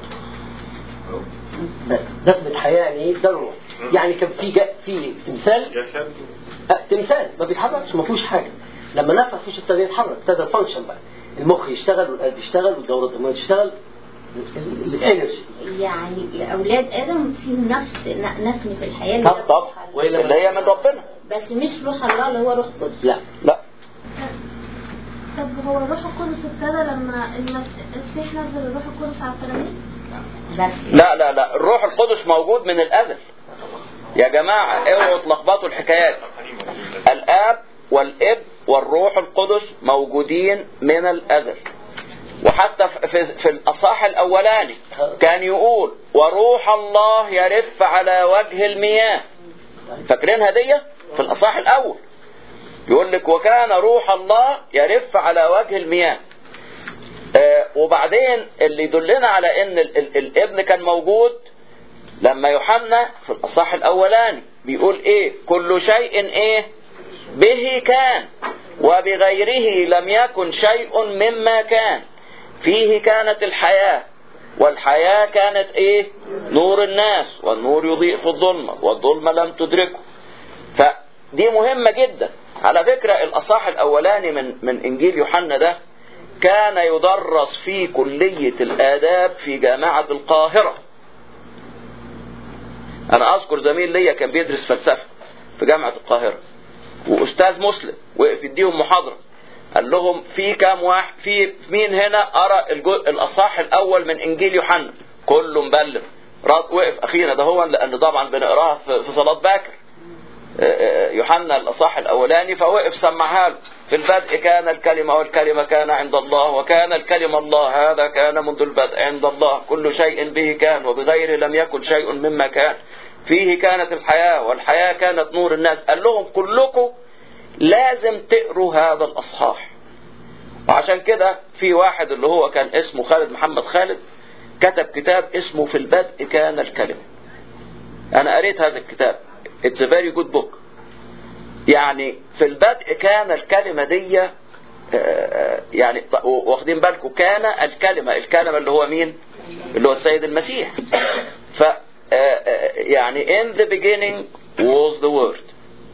بس نسمة حياة يعني إيه؟ ده الروح يعني كان في جا في تمثال
جسد
آه، تمثال ما بيتحركش ما فيهوش حاجة لما نفخ فيش ابتدى يتحرك ابتدى الفانكشن بقى المخ يشتغل والقلب يشتغل والدورة الدموية تشتغل الانرجي
يعني أولاد آدم فيهم نفس ن- نسمة الحياة اللي
طب
هي
طب اللي هي من ربنا
بس مش روح الله اللي هو روح قدس
لا
لا
طب هو الروح القدس ابتدى لما المس- المسيح نزل الروح القدس على التلاميذ
بس
لا لا لا الروح القدس موجود من الازل يا جماعة اوعوا تلخبطوا الحكايات الاب والاب والروح القدس موجودين من الازل وحتى في, في, في الاصح الاولاني كان يقول وروح الله يرف على وجه المياه فاكرينها دي في الاصح الاول يقول لك وكان روح الله يرف على وجه المياه آه وبعدين اللي يدلنا على ان ال ال الابن كان موجود لما يوحنا في الاصح الاولاني بيقول ايه كل شيء ايه به كان وبغيره لم يكن شيء مما كان فيه كانت الحياة والحياة كانت ايه نور الناس والنور يضيء في الظلمة والظلمة لم تدركه فدي مهمة جدا على فكرة الأصح الأولاني من, من إنجيل يوحنا ده كان يدرس في كلية الآداب في جامعة القاهرة أنا أذكر زميل ليا كان بيدرس فلسفة في جامعة القاهرة وأستاذ مسلم وقف يديهم محاضرة قال لهم في كام واحد في مين هنا قرأ الجزء الأصح الأول من إنجيل يوحنا كله مبلغ رد- وقف أخينا ده هو لأن طبعا بنقراها في في صلاة باكر يوحنا الأصح الأولاني فوقف سمعها له في البدء كان الكلمة والكلمة كان عند الله وكان الكلمة الله هذا كان منذ البدء عند الله كل شيء به كان وبغيره لم يكن شيء مما كان فيه كانت الحياة والحياة كانت نور الناس قال لهم كلكم لازم تقروا هذا الأصحاح وعشان كده في واحد اللي هو كان اسمه خالد محمد خالد كتب كتاب اسمه في البدء كان الكلمة انا قريت هذا الكتاب it's a very good book يعني في البدء كان الكلمة دي آه، يعني ط- واخدين بالكم كان الكلمة الكلمة اللي هو مين اللي هو السيد المسيح ف آه، آه، يعني in the beginning was the word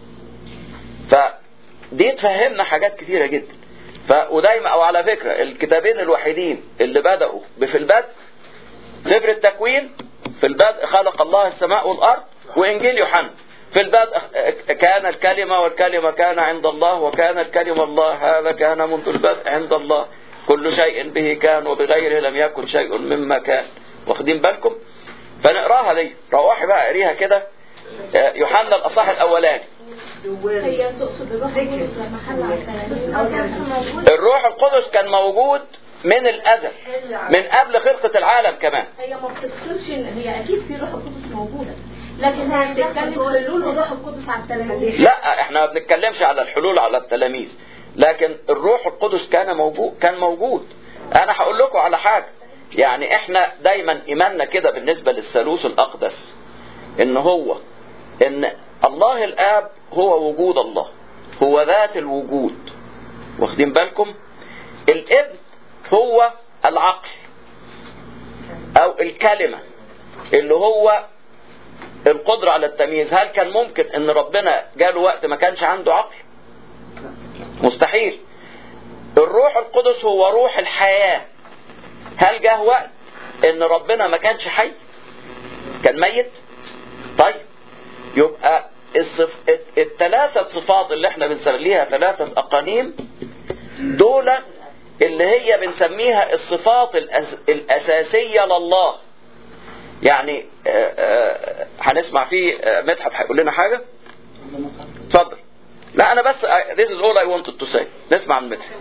فدي تفهمنا حاجات كثيرة جدا ف ودايما او على فكرة الكتابين الوحيدين اللي بدأوا بفي البدء سفر التكوين في البدء خلق الله السماء والأرض وإنجيل يوحنا في البدء كان الكلمة والكلمة كان عند الله وكان الكلمة الله هذا كان منذ البدء عند الله كل شيء به كان وبغيره لم يكن شيء مما كان واخدين بالكم فنقراها دي روحي بقى قريها كده آه، يوحنا الأصح الأولاني
هي تقصد الروح القدس لما حل على التلاميذ ما كانش موجود
الروح القدس كان موجود من الأزل من قبل خلقة العالم كمان
هي ما بتقصدش ان هي اكيد في روح القدس موجوده لكن هي بتتكلم حلول الروح القدس على التلاميذ
لا احنا ما بنتكلمش على الحلول على التلاميذ لكن الروح القدس كان موجود كان موجود انا هقول لكم على حاجه يعني احنا دايما ايماننا كده بالنسبه للثالوث الاقدس ان هو ان الله الاب هو وجود الله هو ذات الوجود واخدين بالكم الابن هو العقل او الكلمه اللي هو القدرة على التمييز هل كان ممكن ان ربنا جاله وقت ما كانش عنده عقل مستحيل الروح القدس هو روح الحياة هل جه وقت ان ربنا ما كانش حي كان ميت طيب يبقى الصف... الثلاثة صفات اللي احنا بنسميها ثلاثة أقانيم دول اللي هي بنسميها الصفات الأس... الأساسية لله يعني آه، آه، هنسمع فيه آه، مدحت هيقول لنا حاجة اتفضل لا انا بس I- this is all I wanted to say نسمع من مدحت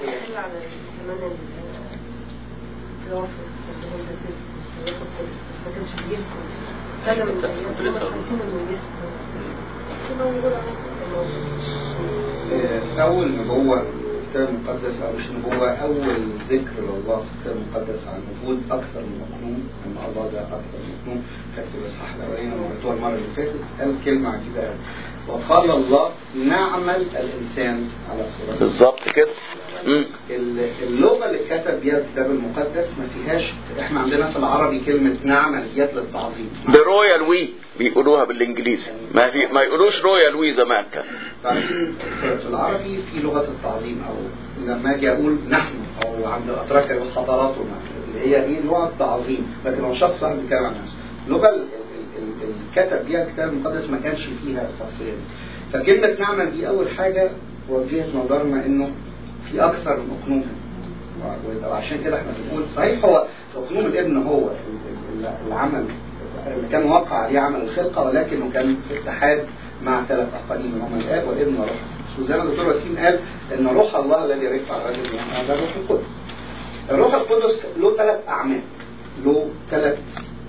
أول نبوة في الكتاب المقدس أو مش نبوة أول ذكر لله في الكتاب المقدس عن وجود أكثر من مكنون أن الله ده أكثر من مكنون كانت في الإصحاح الأولاني لما قريتوها المرة اللي فاتت قال كلمة عجيبة أوي وقال الله نعمل الإنسان على صورته
بالظبط كده مم.
ال- اللغة اللي اتكتب بيها الكتاب المقدس ما فيهاش احنا عندنا في العربي كلمة نعمل ديت للتعظيم
برويال وي بيقولوها بالانجليزي ما في ما يقولوش رويال وي زمان كان
تعرفين في في العربي في لغة التعظيم أو لما أجي أقول نحن أو عند الأتراك يقول حضاراتنا اللي هي إيه لغة تعظيم لكن هو شخص واحد بيتكلم عن نفسه اللغة ال- ال- ال- اللي كتب بيها الكتاب المقدس ما كانش فيها الخاصية دي فكلمة نعمل دي أول حاجة وجهت نظرنا إنه في أكثر من أقنوم وعشان كده احنا بنقول صحيح هو أقنوم الابن هو ال- ال- العمل اللي كان وقع عليه عمل الخلقة ولكنه كان في اتحاد مع ثلاث أقانيم اللي هم الآب والابن والروح القدس وزي ما الدكتور وسيم قال إن روح الله الذي يرفع الرجل يعني هذا الروح القدس الروح القدس له ثلاث أعمال له ثلاث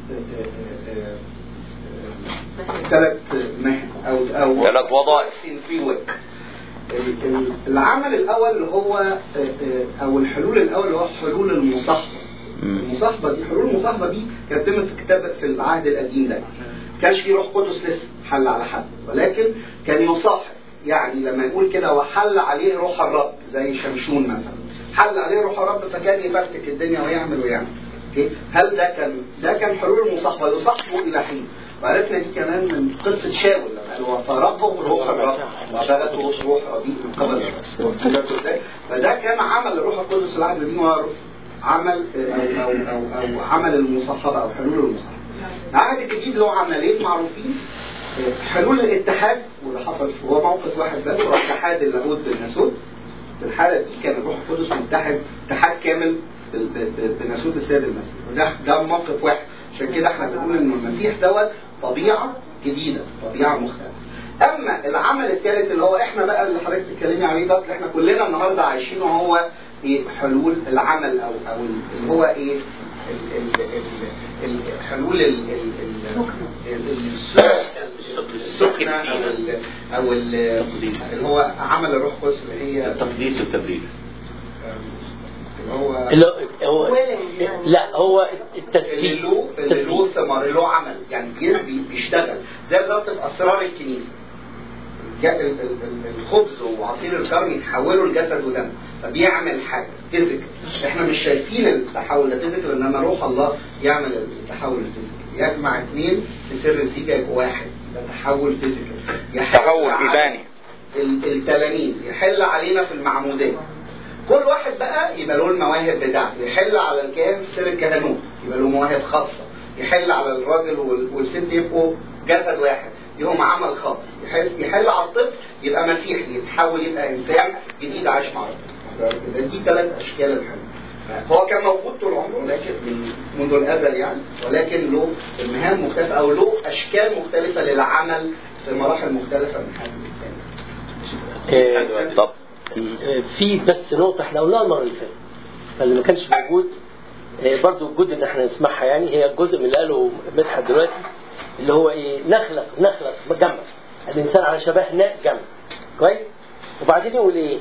ثلاث مهن أو أو
ثلاث وظائف.
في وجه ال- ال- العمل الأول اللي هو آه، آه، أو الحلول الأول اللي هو حلول المصاحبة المصاحبة دي حلول المصاحبة دي كانت تم في الكتاب في العهد القديم ده كانش في روح قدس لسه حل على حد ولكن كان يصاحب يعني لما يقول كده وحل عليه روح الرب زي شمشون مثلا حل عليه روح الرب فكان يفرتك الدنيا ويعمل ويعمل اوكي هل ده كان ده كان حلول المصاحبة يصاحبه إلى حين وعرفنا دي كمان من قصة شاول لما قال وفربه روح الرب وشغلته روح رديء من قبل الرب شفتوا ازاي؟ فده كان عمل الروح القدس في العهد القديم هو عمل أو, أو, أو, أو عمل المصاحبة أو حلول المصاحبة العهد الجديد له عملين معروفين حلول الاتحاد وده حصل هو موقف واحد بس هو اتحاد اللاهوت بالناسوت في الحالة دي كان الروح القدس متحد اتحاد كامل ب- ب- بناسوت السيد المسيح وده ده موقف واحد عشان كده احنا بنقول ان المسيح دوت طبيعة جديدة طبيعة مختلفة اما العمل الثالث اللي هو احنا بقى اللي حضرتك بتتكلمي عليه ده اللي احنا كلنا النهارده عايشينه هو ايه حلول العمل او او اللي هو ايه ال- ال- ال- ال- حلول ال- ال- ال- ال- السخنة او ال- او ال- اللي هو عمل الروح القدس اللي هي
التقديس والتبرير
هو
اللي هو
willing يعني.
لا هو
اللي
التسبيح
له اللي له ثمر اللي له عمل يعني بي- بي- بيشتغل زي بالظبط في اسرار الكنيسه الج- ال- ال- ال- الخبز وعصير الكرم يتحولوا لجسد ودم فبيعمل حاجه فيزيكال احنا مش شايفين التحول ده فيزيكال انما روح الله يعمل التحول الفيزيكال يجمع اثنين في سر الزيجه يبقى واحد ده تحول فيزيكال يحل
تحول
على
إيماني
ال- التلاميذ يحل علينا في المعموديه كل واحد بقى يبقى له المواهب بتاعته يحل على الكاهن في سر الكهنوت يبقى له مواهب خاصه يحل على الراجل وال- والست يبقوا جسد واحد ليهم عمل خاص يحل, يحل على الطفل يبقى مسيحي يتحول يبقى انسان جديد عايش مع ربنا ده دي ثلاث اشكال الحلم هو كان موجود طول عمره لكن من منذ الازل يعني ولكن له المهام مختلفه او له اشكال مختلفه للعمل في مراحل مختلفه من حياه الانسان
آه،
طب
آه، في بس نقطة احنا قلناها المرة اللي فاتت فاللي ما كانش موجود آه، برضو الجزء ان احنا نسمعها يعني هي الجزء من اللي قاله مدحت دلوقتي اللي هو ايه نخلق نخلق جمع الانسان على شبهنا جمع كويس وبعدين يقول ايه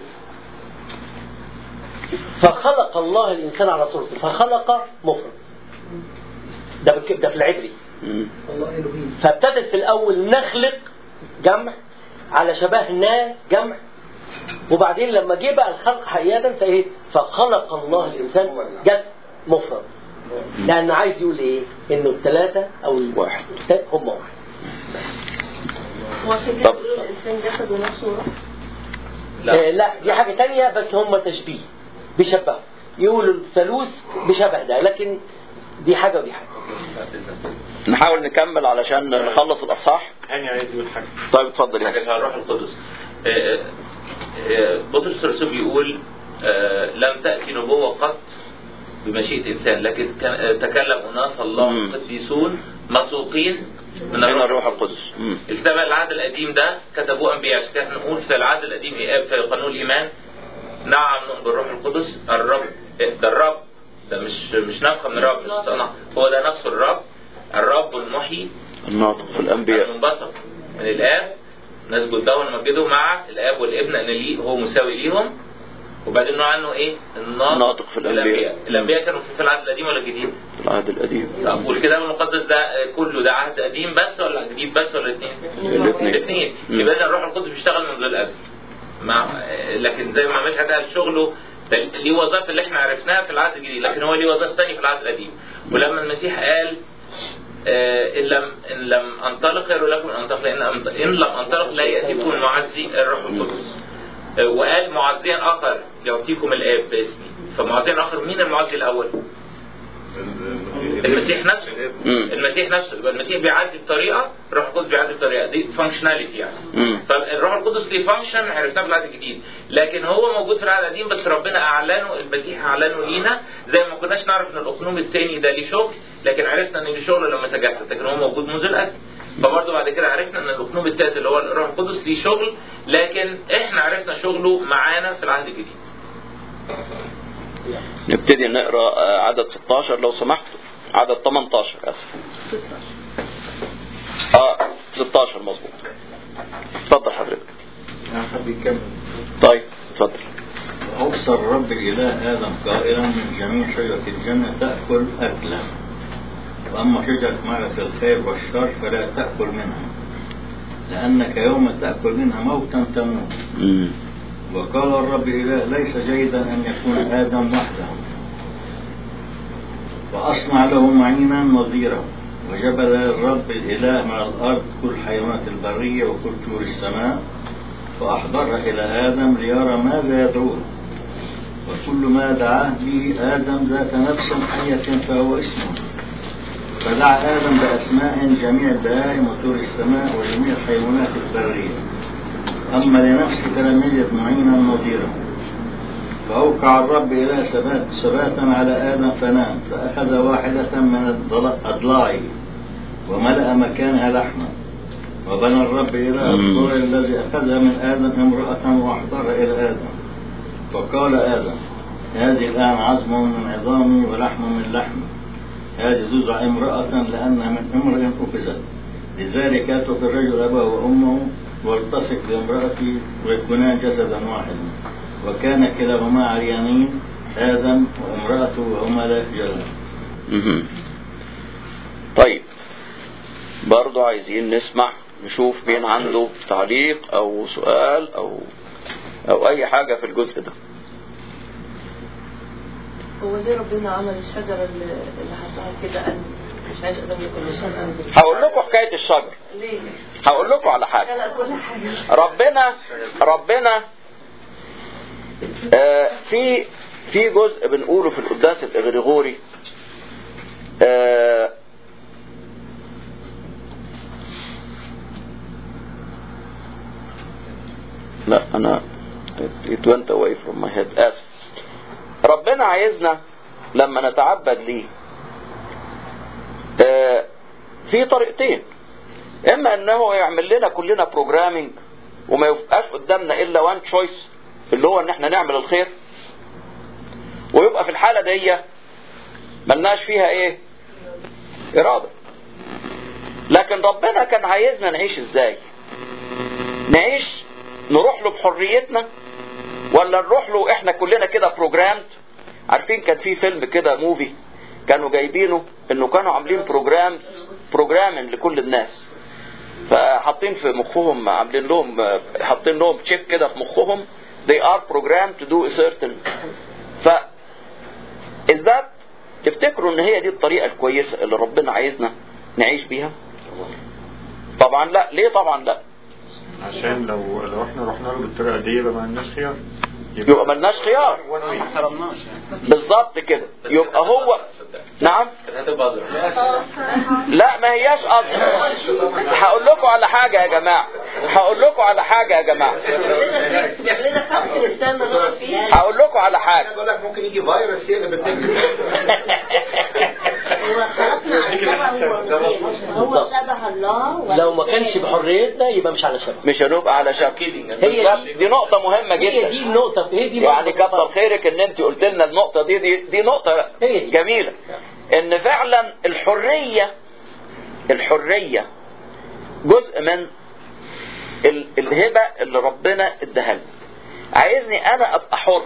فخلق الله الانسان على صورته فخلق مفرد ده بالك- ده في العبري
مم.
الله الهي
فابتدت في الاول نخلق جمع على شبهنا جمع وبعدين لما جه بقى الخلق حقيقة فايه فخلق الله الانسان جد مفرد لان عايز يقول ايه انه الثلاثة او
واحد
هم واحد
هو عشان كده
طب.
بيقولوا الانسان جسد ونفسه وروح
لا. لا دي حاجة تانية بس هم تشبيه بيشبهوا يقولوا الثالوث بشبه ده لكن دي حاجة ودي حاجة
نحاول نكمل علشان نخلص الأصحاح
هاني عايز يقول حاجه
طيب اتفضل يا
حاجة على الروح القدس آه، آه، آه، بطرس الرسول بيقول آه، لم تأتي نبوة قط بمشيئة إنسان لكن كان- آه، تكلم أناس الله
مم.
قديسون مسوقين من
من
الروح
الروح القدس مم.
الكتاب العهد القديم ده كتبوه أنبياء عشان كده نقول في العهد القديم إيه في قانون الإيمان نعم نؤمن بالروح القدس الرب ده الرب ده مش مش نفخة من الرب مش صنع هو ده نفسه الرب الرب المحيي
الناطق في الأنبياء
المنبثق من الاب نسجد له ونمجده مع الاب والابن ان ليه هو مساوي ليهم وبعدين نقول عنه ايه الناطق
ناطق في الأنبياء.
الانبياء كانوا في العهد القديم ولا الجديد؟
في العهد القديم
طب والكتاب المقدس ده آه، كله ده عهد قديم بس ولا جديد بس ولا الاثنين؟
الاثنين.
الاثنين
مم.
يبقى اذا الروح القدس بيشتغل منذ الازل مع آه، لكن زي ما مدحت قال شغله ده ليه وظائف اللي احنا عرفناها في العهد الجديد لكن هو ليه وظائف ثانيه في العهد القديم ولما المسيح قال آه، ان لم ان لم انطلق خير لكم ان انطلق لان أنط- ان لم انطلق لا ياتيكم المعزي الروح القدس آه، وقال معزيا اخر يعطيكم الاب باسمي فمعزيا اخر مين المعزي الاول؟ المسيح نفسه
مم.
المسيح نفسه يبقى المسيح بيعزي بطريقه الروح القدس بيعزي بطريقه دي فانكشناليتي يعني
مم.
فالروح القدس ليه فانكشن عرفناه في العهد الجديد لكن هو موجود في العهد القديم بس ربنا اعلنه المسيح اعلنه لينا زي ما كناش نعرف ان الاقنوم الثاني ده ليه شغل لكن عرفنا ان ليه شغل لما تجسد لكن هو موجود منذ الازل فبرضه بعد كده عرفنا ان الاقنوم الثالث اللي هو الروح القدس ليه شغل لكن احنا عرفنا شغله معانا في العهد الجديد
نبتدي نقرا آه، عدد 16 لو سمحت عدد 18 اسف اه 16 مظبوط اتفضل حضرتك
حد يكمل
طيب اتفضل
أوصى الرب الإله آدم قائلا من جميع شجرة الجنة تأكل أكلا وأما شجرة معرفة الخير والشر فلا تأكل منها لأنك يوم تأكل منها موتا تموت
مم.
وقال الرب الإله ليس جيدا أن يكون آدم وحده وأصنع له معينا نظيرا وجبل الرب الإله من الأرض كل حيوانات البرية وكل طيور السماء وأحضرها إلى آدم ليرى ماذا يدعوه وكل ما دعاه به آدم ذات نفس حية فهو اسمه فدعا آدم بأسماء جميع البهائم وطيور السماء وجميع الحيوانات البرية أما لنفسه فلم يجد معينا نظيرا فأوقع الرب إلى سبات سباتا على آدم فنام فأخذ واحدة من الضل- أضلاعه وملأ مكانها لحما وبنى الرب إلى الضلع الذي أخذها من آدم امرأة وأحضرها إلى آدم فقال آدم هذه الآن عظم من عظامي ولحم من لحمي هذه تزع امرأة لأنها من امرئ أخذت لذلك يترك الرجل أباه وأمه والتصق بامرأته ويكونان جسدا واحدا وكان كلاهما عريانين آدم وامرأته وهما لا يخجلان
مهم. طيب برضو عايزين نسمع نشوف مين عنده تعليق او سؤال او او اي حاجة في الجزء ده
هو ليه ربنا عمل الشجرة اللي اللي حطها كده قال مش عايز ادم يكون شجرة
هقول لكم حكاية الشجر
ليه؟
هقول لكم على حاجة
خلق كل حاجة
ربنا ربنا آه في في جزء بنقوله في القداس الاغريغوري آه لا انا it went away from my head اسف ربنا عايزنا لما نتعبد ليه آه في طريقتين اما انه يعمل لنا كلنا بروجرامينج وما يبقاش قدامنا الا وان تشويس اللي هو ان احنا نعمل الخير ويبقى في الحاله دي ملناش فيها ايه اراده لكن ربنا كان عايزنا نعيش ازاي نعيش نروح له بحريتنا ولا نروح له احنا كلنا كده بروجرامد عارفين كان في فيلم كده موفي كانوا جايبينه انه كانوا عاملين بروجرامز بروجرامين لكل الناس فحاطين في مخهم عاملين لهم حاطين لهم تشيب كده في مخهم they are programmed to do a certain ف is that تفتكروا ان هي دي الطريقة الكويسة اللي ربنا عايزنا نعيش بيها طبعا لا ليه طبعا لا
عشان لو لو احنا رحنا له بالطريقه دي يبقى ما عندناش خيار
يبقى ملناش خيار
ما احترمناش يعني
بالظبط كده يبقى هو نعم
كانت هتبقى أزرق.
لا ما هياش قصد هقول لكم على حاجة يا جماعة هقول لكم على حاجة يا جماعة
بيعمل لنا خمس نستنى نقعد فيه
هقول لكم على حاجة
بقول لك ممكن يجي فيروس هي اللي بتنجز
هو خلقنا على شبهه ومثيله هو شبه الله ولا
لو ما كانش بحريتنا يبقى مش على شبه
مش هنبقى على شك
هي دي
دي نقطة مهمة
هي
جدا
دي النقطة هي دي
يعني
النقطة.
كتر خيرك ان انت قلت لنا النقطة دي دي, دي نقطة
هي دي.
جميلة ان فعلا الحرية الحرية جزء من ال- الهبة اللي ربنا اداها لنا عايزني انا ابقى حر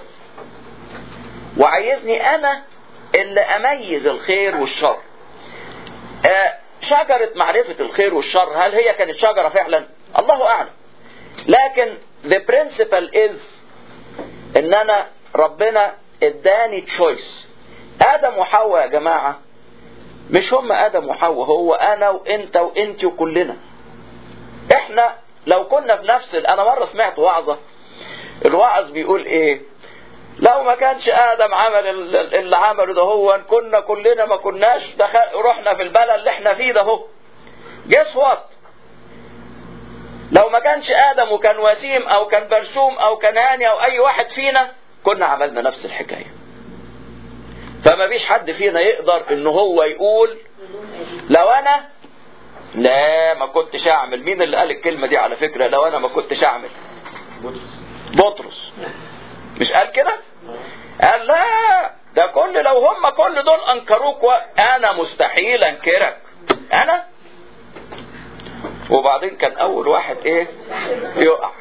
وعايزني انا اللي اميز الخير والشر آه، شجرة معرفة الخير والشر هل هي كانت شجرة فعلا الله اعلم لكن the principle is ان انا ربنا اداني تشويس ادم وحواء يا جماعة مش هم ادم وحواء هو انا وانت وانت وكلنا احنا لو كنا في نفس ال- انا مرة سمعت وعظة الواعظ بيقول ايه لو ما كانش ادم عمل ال- ال- اللي عمله ده هو كنا كلنا ما كناش دخل رحنا في البلد اللي احنا فيه ده هو جس وات لو ما كانش ادم وكان وسيم او كان برسوم او كان هاني او اي واحد فينا كنا عملنا نفس الحكايه فما فيش حد فينا يقدر ان هو يقول لو انا لا ما كنتش اعمل مين اللي قال الكلمه دي على فكره لو انا ما كنتش اعمل بطرس مش قال كده قال لا ده كل لو هم كل دول انكروك و... انا مستحيل انكرك انا وبعدين كان اول واحد ايه يقع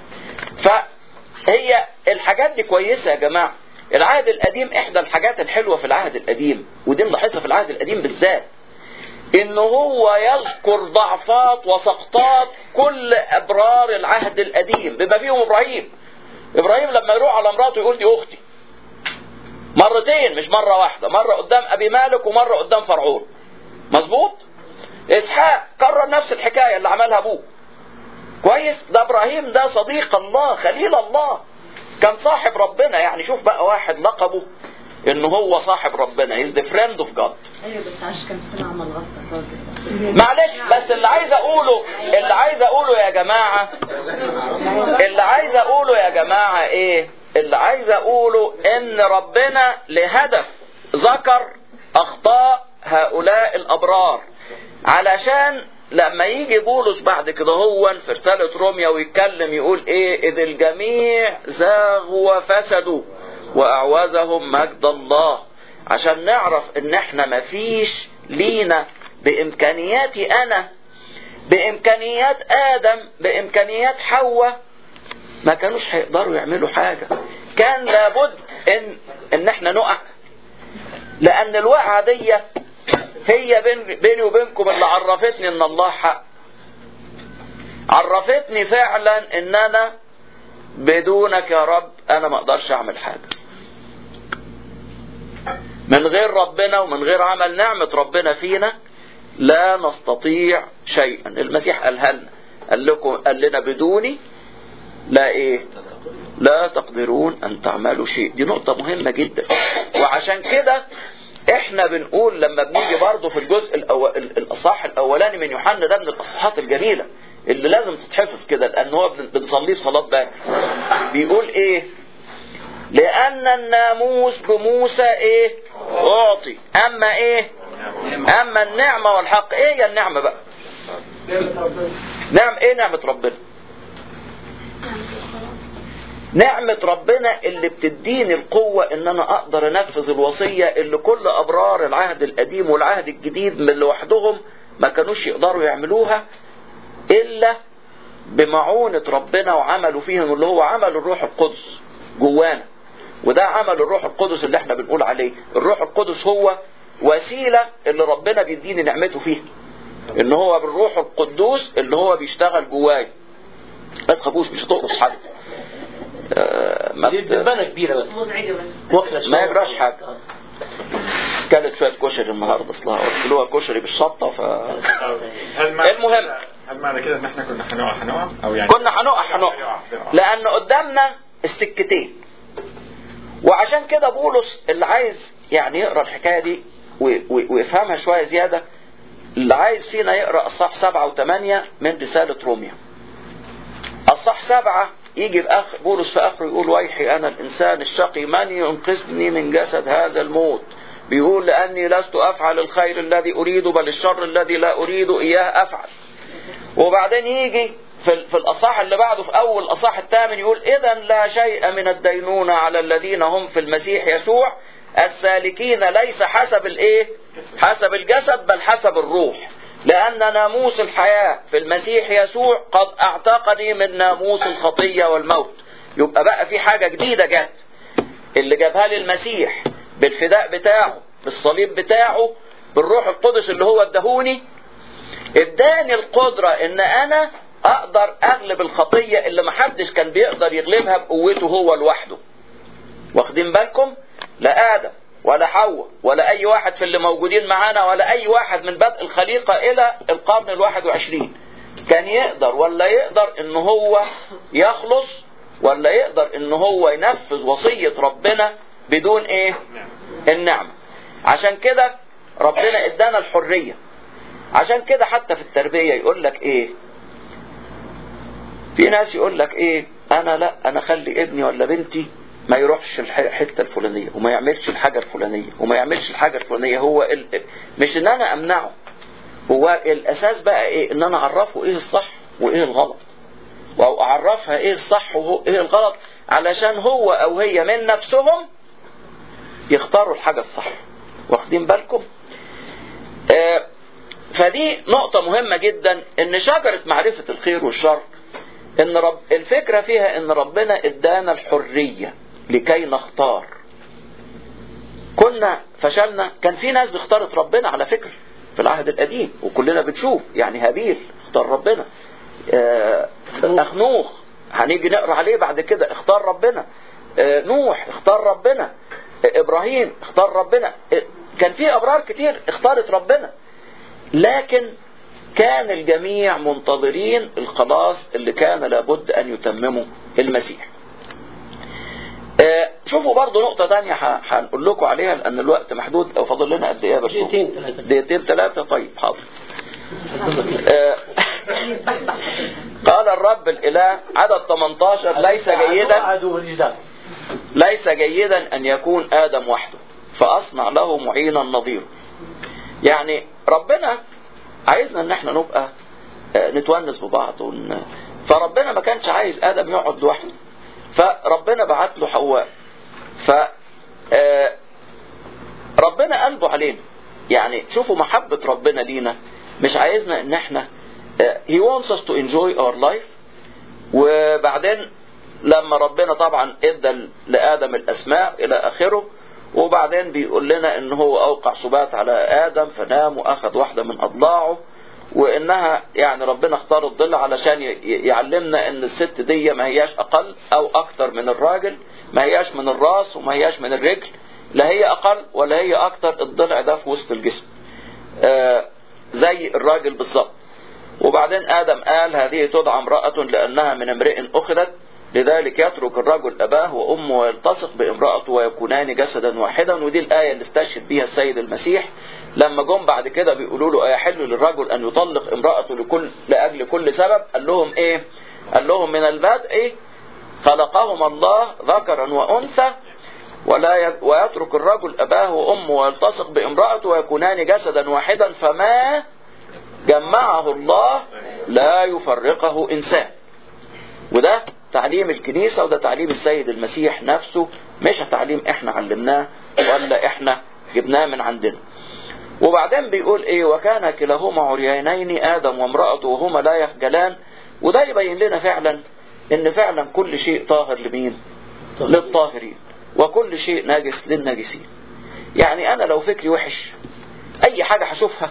فهي الحاجات دي كويسه يا جماعه العهد القديم احدى الحاجات الحلوه في العهد القديم ودي نلاحظها في العهد القديم بالذات ان هو يذكر ضعفات وسقطات كل ابرار العهد القديم بما فيهم ابراهيم ابراهيم لما يروح على مراته يقول دي اختي مرتين مش مره واحده مره قدام ابي مالك ومره قدام فرعون مظبوط اسحاق كرر نفس الحكايه اللي عملها ابوه كويس ده ابراهيم ده صديق الله خليل الله كان صاحب ربنا يعني شوف بقى واحد لقبه ان هو صاحب ربنا he's the friend of God
ايوه بس عاش كام سنه عمل غلطه الراجل
معلش بس اللي عايز اقوله اللي عايز اقوله يا جماعه اللي عايز اقوله يا جماعه ايه اللي عايز اقوله ان ربنا لهدف ذكر اخطاء هؤلاء الابرار علشان لما يجي بولس بعد كده هو في رسالة روميا ويتكلم يقول ايه اذ الجميع زاغوا وفسدوا واعوزهم مجد الله عشان نعرف ان احنا مفيش لينا بامكانياتي انا بامكانيات ادم بامكانيات حواء ما كانوش هيقدروا يعملوا حاجة كان لابد ان ان احنا نقع لان الوقعه دي هي بين بيني وبينكم اللي عرفتني ان الله حق عرفتني فعلا ان انا بدونك يا رب انا ما اقدرش اعمل حاجه من غير ربنا ومن غير عمل نعمه ربنا فينا لا نستطيع شيئا المسيح قالها لنا قال لكم قال لنا بدوني لا ايه لا تقدرون ان تعملوا شيء دي نقطة مهمة جدا وعشان كده احنا بنقول لما بنيجي برضه في الجزء الأول الاصحاح الاولاني من يوحنا ده من الاصحاحات الجميلة اللي لازم تتحفظ كده لان هو بن- بنصليه في صلاة باكر بيقول ايه لان الناموس بموسى ايه اعطي اما ايه اما النعمة والحق ايه هي النعمة بقى نعم ايه نعمة ربنا نعمة ربنا اللي بتديني القوة ان انا اقدر انفذ الوصية اللي كل ابرار العهد القديم والعهد الجديد من لوحدهم ما كانوش يقدروا يعملوها الا بمعونة ربنا وعملوا فيهم اللي هو عمل الروح القدس جوانا وده عمل الروح القدس اللي احنا بنقول عليه الروح القدس هو وسيلة اللي ربنا بيديني نعمته فيها ان هو بالروح القدوس اللي هو بيشتغل جواي ما تخافوش مش هتقرص حد آه، ما
دي دبانة كبيرة بس
مزعجة بس
واكلة
ما يجراش حاجة كانت شوية كشري النهاردة اصلها قلت له كشري بالشطة ف
هل معنى
المهم
هل معنى كده ان احنا كنا هنقع هنقع او يعني
كنا هنقع هنقع لان قدامنا السكتين وعشان كده بولس اللي عايز يعني يقرا الحكايه دي و- و- ويفهمها شويه زياده اللي عايز فينا يقرا اصحاح سبعه وثمانيه من رساله روميا اصحاح سبعه يجي في اخر بولس في اخره يقول ويحي انا الانسان الشقي من ينقذني من جسد هذا الموت بيقول لاني لست افعل الخير الذي اريده بل الشر الذي لا اريده اياه افعل وبعدين يجي في, في الاصحاح اللي بعده في اول الاصحاح الثامن يقول اذا لا شيء من الدينونة على الذين هم في المسيح يسوع السالكين ليس حسب الايه حسب الجسد بل حسب الروح لأن ناموس الحياة في المسيح يسوع قد اعتقني من ناموس الخطية والموت يبقى بقى في حاجة جديدة جت اللي جابها لي المسيح بالفداء بتاعه بالصليب بتاعه بالروح القدس اللي هو ادهوني اداني القدرة ان انا اقدر اغلب الخطية اللي محدش كان بيقدر يغلبها بقوته هو لوحده واخدين بالكم لا ادم ولا حواء ولا اي واحد في اللي موجودين معانا ولا اي واحد من بدء الخليقة الى القرن الواحد وعشرين كان يقدر ولا يقدر ان هو يخلص ولا يقدر ان هو ينفذ وصية ربنا بدون ايه النعمة عشان كده ربنا ادانا الحرية عشان كده حتى في التربية يقول لك ايه في ناس يقول لك ايه انا لا انا خلي ابني ولا بنتي ما يروحش الحته الفلانيه وما يعملش الحاجه الفلانيه وما يعملش الحاجه الفلانيه هو ال... مش ان انا امنعه هو الاساس بقى ايه ان انا اعرفه ايه الصح وايه الغلط او اعرفها ايه الصح وايه الغلط علشان هو او هي من نفسهم يختاروا الحاجه الصح واخدين بالكم آه فدي نقطة مهمة جدا ان شجرة معرفة الخير والشر ان رب الفكرة فيها ان ربنا ادانا الحرية لكي نختار كنا فشلنا كان في ناس اختارت ربنا على فكرة في العهد القديم وكلنا بنشوف يعني هابيل اختار ربنا آه اخنوخ هنيجي نقرا عليه بعد كده اختار ربنا آه نوح اختار ربنا آه ابراهيم اختار ربنا آه كان في ابرار كتير اختارت ربنا لكن كان الجميع منتظرين الخلاص اللي كان لابد ان يتممه المسيح آه شوفوا برضو نقطة تانية هنقول لكم عليها لأن الوقت محدود أو فاضل لنا قد إيه يا باشا؟
دقيقتين ثلاثة
دقيقتين ثلاثة طيب حاضر. آه قال الرب الإله عدد 18 ليس جيدا ليس جيدا أن يكون آدم وحده فأصنع له معينا نظيره. يعني ربنا عايزنا ان احنا نبقى نتونس ببعض ون... فربنا ما كانش عايز ادم يقعد لوحده فربنا بعت له حواء ف ربنا قلبه علينا يعني شوفوا محبة ربنا لينا مش عايزنا ان احنا he wants us to enjoy our life وبعدين لما ربنا طبعا ادى لآدم الأسماء إلى آخره وبعدين بيقول لنا ان هو اوقع سبات على ادم فنام واخذ واحده من اضلاعه وانها يعني ربنا اختار الضلع علشان ي- يعلمنا ان الست دي ما هياش اقل او اكتر من الراجل ما هياش من الراس وما هياش من الرجل لا هي اقل ولا هي اكتر الضلع ده في وسط الجسم آه زي الراجل بالظبط وبعدين ادم قال هذه تدعى امراه لانها من امرئ اخذت لذلك يترك الرجل أباه وأمه ويلتصق بامرأته ويكونان جسدا واحدا ودي الآية اللي استشهد بها السيد المسيح لما جم بعد كده بيقولوا له أيحل للرجل أن يطلق امرأته لكل لأجل كل سبب قال لهم إيه قال لهم من البدء خلقهما الله ذكرا وأنثى ولا ي... ويترك الرجل أباه وأمه ويلتصق بامرأته ويكونان جسدا واحدا فما جمعه الله لا يفرقه إنسان وده تعليم الكنيسة وده تعليم السيد المسيح نفسه مش تعليم احنا علمناه ولا احنا جبناه من عندنا وبعدين بيقول ايه وكان كلاهما عريانين ادم وامرأته وهما لا يخجلان وده يبين لنا فعلا ان فعلا كل شيء طاهر لمين للطاهرين وكل شيء ناجس للناجسين يعني انا لو فكري وحش اي حاجة هشوفها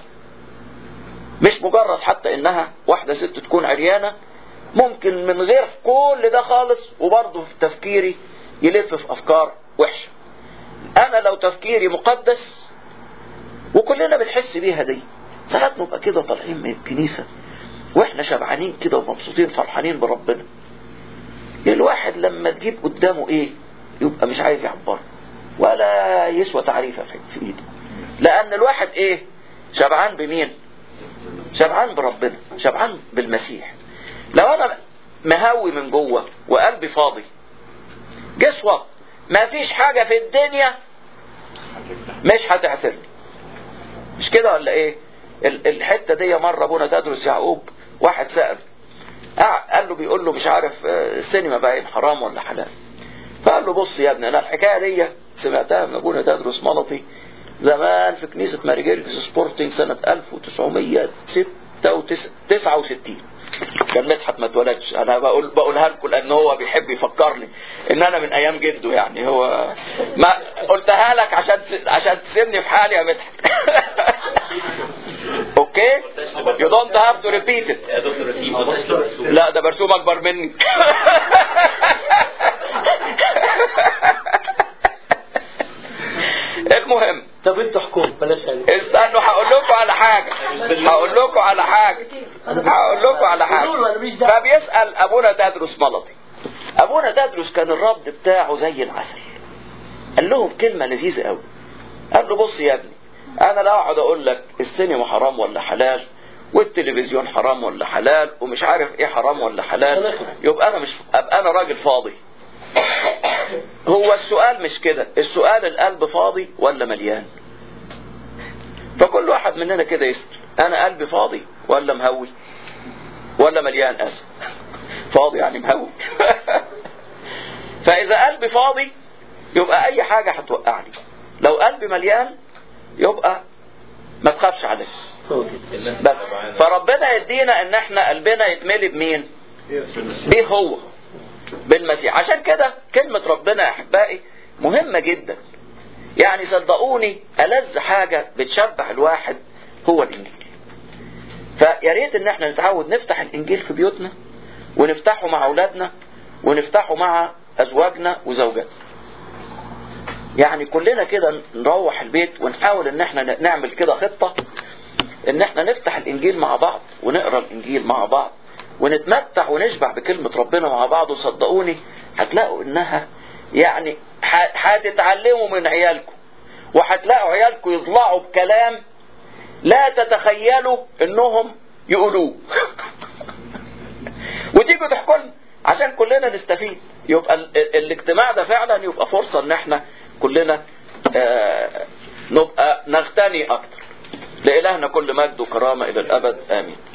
مش مجرد حتى انها واحدة ست تكون عريانة ممكن من غير كل ده خالص وبرضه في تفكيري يلف في افكار وحشه انا لو تفكيري مقدس وكلنا بنحس بيها دي ساعات نبقى كده طالعين من الكنيسه واحنا شبعانين كده ومبسوطين فرحانين بربنا الواحد لما تجيب قدامه ايه يبقى مش عايز يعبره ولا يسوى تعريفه في في ايده لان الواحد ايه شبعان بمين شبعان بربنا شبعان بالمسيح لو انا مهوي من جوه وقلبي فاضي جس وات ما فيش حاجة في الدنيا مش هتعثرني مش كده ولا ايه ال- الحتة دي مرة ابونا تدرس يعقوب واحد سأل قال له بيقول له مش عارف آه، السينما باين حرام ولا حلال فقال له بص يا ابني انا الحكاية دي سمعتها من ابونا تدرس ملطي زمان في كنيسة ماري جيرجس سبورتنج سنة 1969 كان مدحت ما اتولدش انا بقول بقولها لكم لان هو بيحب يفكرني ان انا من ايام جده يعني هو ما قلتها لك عشان عشان تسيبني في حالي يا مدحت اوكي يو دونت هاف تو ريبيت ات
يا دكتور رسيم ما تشرب السوق
لا ده برسوم اكبر مني المهم
طب انتوا حكم بلاش يعني
استنوا هقول لكم على حاجه هقول لكم على حاجه هقول لكم على حاجه فبيسال ابونا تدرس ملطي ابونا تدرس كان الرد بتاعه زي العسل قال لهم كلمه لذيذه قوي قال له بص يا ابني انا لا اقعد اقول لك السينما حرام ولا حلال والتلفزيون حرام ولا حلال ومش عارف ايه حرام ولا حلال يبقى انا مش ابقى انا راجل فاضي هو السؤال مش كده السؤال القلب فاضي ولا مليان فكل واحد مننا كده يسأل انا قلبي فاضي ولا مهوي ولا مليان اسف فاضي يعني مهوي فاذا قلبي فاضي يبقى اي حاجة هتوقعني لو قلبي مليان يبقى ما تخافش عليه بس فربنا يدينا ان احنا قلبنا يتملي بمين بيه هو بالمسيح عشان كده كلمة ربنا يا احبائي مهمة جدا يعني صدقوني ألذ حاجة بتشبع الواحد هو الإنجيل فيا ريت إن احنا نتعود نفتح الإنجيل في بيوتنا ونفتحه مع أولادنا ونفتحه مع أزواجنا وزوجاتنا يعني كلنا كده نروح البيت ونحاول إن احنا نعمل كده خطة إن احنا نفتح الإنجيل مع بعض ونقرأ الإنجيل مع بعض ونتمتع ونشبع بكلمة ربنا مع بعض وصدقوني هتلاقوا إنها يعني هتتعلموا من عيالكم وهتلاقوا عيالكم يطلعوا بكلام لا تتخيلوا انهم يقولوه وتيجوا تحكوا لنا عشان كلنا نستفيد يبقى ال- ال- الاجتماع ده فعلا يبقى فرصة ان احنا كلنا آه نبقى نغتني اكتر لإلهنا كل مجد وكرامة الى الابد امين